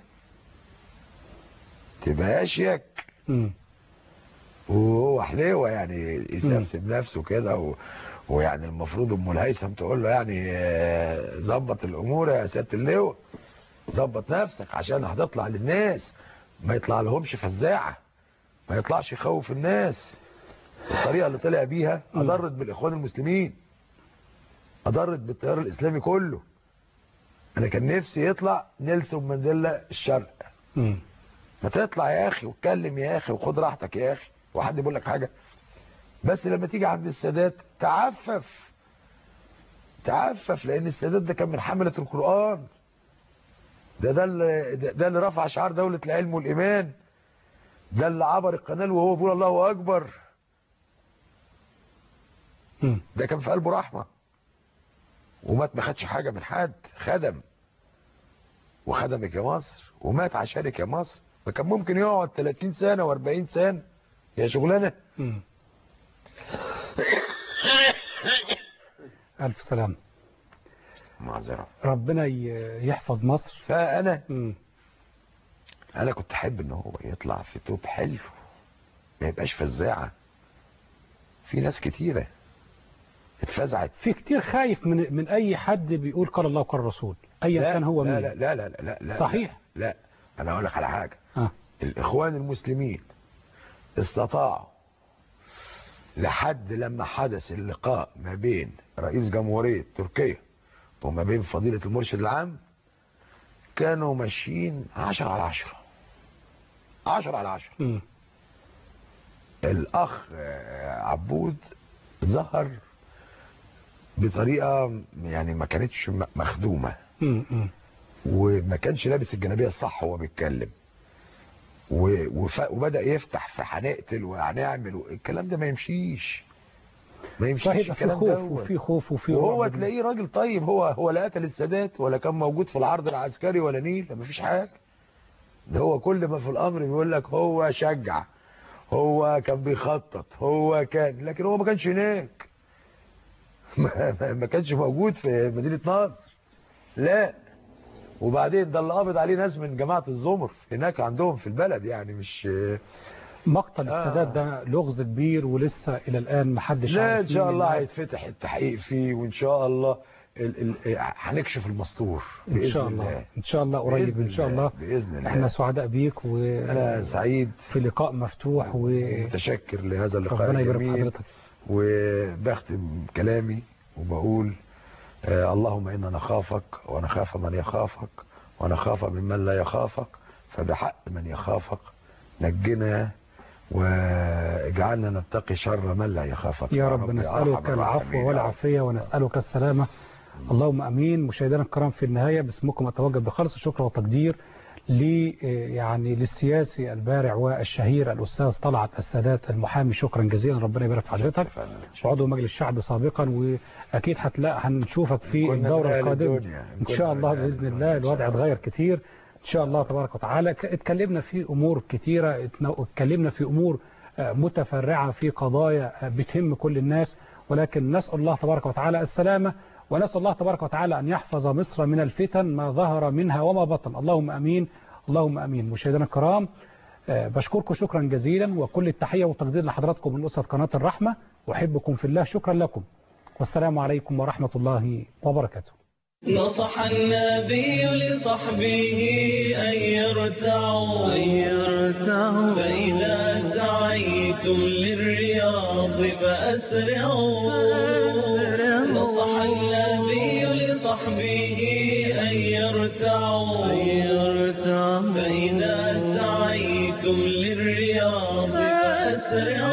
Speaker 12: تبقى اشيك
Speaker 2: مم.
Speaker 12: وهو حليوه يعني يسبسب نفسه كده و... ويعني المفروض ام الهيثم تقول له يعني آه، ظبط الامور يا سياده اللواء ظبط نفسك عشان هتطلع للناس ما يطلع لهمش فزاعه ما يطلعش يخوف الناس الطريقه اللي طلع بيها اضرت بالاخوان المسلمين اضرت بالتيار الاسلامي كله انا كان نفسي يطلع نيلسون مانديلا الشرق
Speaker 2: مم.
Speaker 12: ما تطلع يا اخي واتكلم يا اخي وخد راحتك يا اخي وحد بيقول لك حاجه بس لما تيجي عند السادات تعفف تعفف لان السادات ده كان من حمله القران ده ده اللي ده, ده اللي رفع شعار دوله العلم والايمان ده اللي عبر القناه وهو بيقول الله اكبر
Speaker 2: مم.
Speaker 12: ده كان في قلبه رحمه ومات ما خدش حاجه من حد خدم وخدمك يا مصر ومات عشانك يا مصر فكان ممكن يقعد 30 سنه و40 سنه يا شغلانه
Speaker 2: مم. ألف سلام
Speaker 12: معذره
Speaker 2: ربنا ي- يحفظ مصر
Speaker 12: فانا
Speaker 2: مم.
Speaker 12: انا كنت احب ان هو يطلع في توب حلو ما يبقاش فزاعه في ناس كتيره اتفزعت
Speaker 2: في كتير خايف من من اي حد بيقول قال الله وقال الرسول ايا
Speaker 12: لا
Speaker 2: كان هو
Speaker 12: لا
Speaker 2: مين
Speaker 12: لا لا لا لا, لا
Speaker 2: صحيح.
Speaker 12: لا, لا انا اقول لك على حاجه
Speaker 2: آه.
Speaker 12: الاخوان المسلمين استطاعوا لحد لما حدث اللقاء ما بين رئيس جمهورية تركيا وما بين فضيلة المرشد العام كانوا ماشيين عشرة على عشرة عشرة على عشرة
Speaker 2: مم.
Speaker 12: الأخ آه، عبود ظهر بطريقة يعني ما كانتش م- مخدومة
Speaker 2: مم. مم.
Speaker 12: وما كانش لابس الجلابيه الصح وهو بيتكلم و- وف- وبدا يفتح في هنقتل وهنعمل و- الكلام ده ما يمشيش
Speaker 9: ما يمشيش
Speaker 2: صحيح في
Speaker 9: الكلام
Speaker 2: خوف
Speaker 9: دوت.
Speaker 2: وفي خوف وفي
Speaker 9: وهو
Speaker 2: رعب.
Speaker 9: تلاقيه راجل طيب هو هو لا قتل السادات ولا كان موجود في العرض العسكري ولا نيل ما فيش حاجه ده هو كل ما في الامر بيقول لك هو شجع هو كان بيخطط هو كان لكن هو ما كانش هناك ما, ما- ما كانش موجود في مدينه نصر لا وبعدين ده اللي قابض عليه ناس من جماعه الزمر هناك عندهم في البلد يعني مش
Speaker 2: مقتل
Speaker 9: آه.
Speaker 2: السادات ده لغز كبير ولسه الى الان ما حدش
Speaker 9: لا
Speaker 2: عارف
Speaker 9: ان شاء
Speaker 2: مين
Speaker 9: الله
Speaker 2: اللي-
Speaker 9: هيتفتح التحقيق فيه وان شاء الله ال ال هنكشف المستور
Speaker 2: ان
Speaker 9: باذن
Speaker 2: شاء الله
Speaker 9: الله
Speaker 2: ان شاء الله قريب
Speaker 9: بإذن
Speaker 2: ان شاء
Speaker 9: الله.
Speaker 2: الله
Speaker 9: باذن الله
Speaker 2: احنا سعداء بيك و
Speaker 9: انا سعيد
Speaker 2: في لقاء مفتوح
Speaker 9: ومتشكر لهذا اللقاء
Speaker 2: ربنا يبارك في
Speaker 9: الجميل
Speaker 2: حضرتك
Speaker 9: وبختم كلامي وبقول آه اللهم انا نخافك ونخاف من يخافك ونخاف ممن لا يخافك فبحق من يخافك نجنا واجعلنا نتقي شر من لا يخافك
Speaker 2: يا رب
Speaker 9: يا
Speaker 2: نسألك
Speaker 9: أرحم
Speaker 2: العفو
Speaker 9: الراحمين.
Speaker 2: والعافية ونسألك السلامة اللهم أمين مشاهدينا الكرام في النهاية باسمكم أتوجه بخالص الشكر والتقدير ل يعني للسياسي البارع والشهير الأستاذ طلعت السادات المحامي شكرا جزيلا ربنا يبارك في حضرتك وعضو مجلس الشعب سابقا وأكيد هتلاقي هنشوفك في
Speaker 9: كنا
Speaker 2: الدورة
Speaker 9: من أهل
Speaker 2: القادمة
Speaker 9: الدنيا.
Speaker 2: إن
Speaker 9: كنا
Speaker 2: شاء
Speaker 9: من
Speaker 2: الله
Speaker 9: أهل
Speaker 2: بإذن الله الوضع اتغير كتير إن شاء الله تبارك وتعالى ك- اتكلمنا في أمور كتيرة اتنا- اتكلمنا في أمور آه، متفرعة في قضايا آه، بتهم كل الناس ولكن نسأل الله تبارك وتعالى السلامة ونسأل الله تبارك وتعالى أن يحفظ مصر من الفتن ما ظهر منها وما بطن اللهم أمين اللهم أمين مشاهدينا الكرام آه، بشكركم شكرا جزيلا وكل التحية والتقدير لحضراتكم من أسرة قناة الرحمة وأحبكم في الله شكرا لكم والسلام عليكم ورحمة الله وبركاته
Speaker 10: نصح النبي لصحبه أن يرتعوا أن يرتعوا فإذا سعيتم للرياض فأسرعوا نصح النبي لصحبه أن يرتعوا أن يرتعوا فإذا سعيتم للرياض فأسرعوا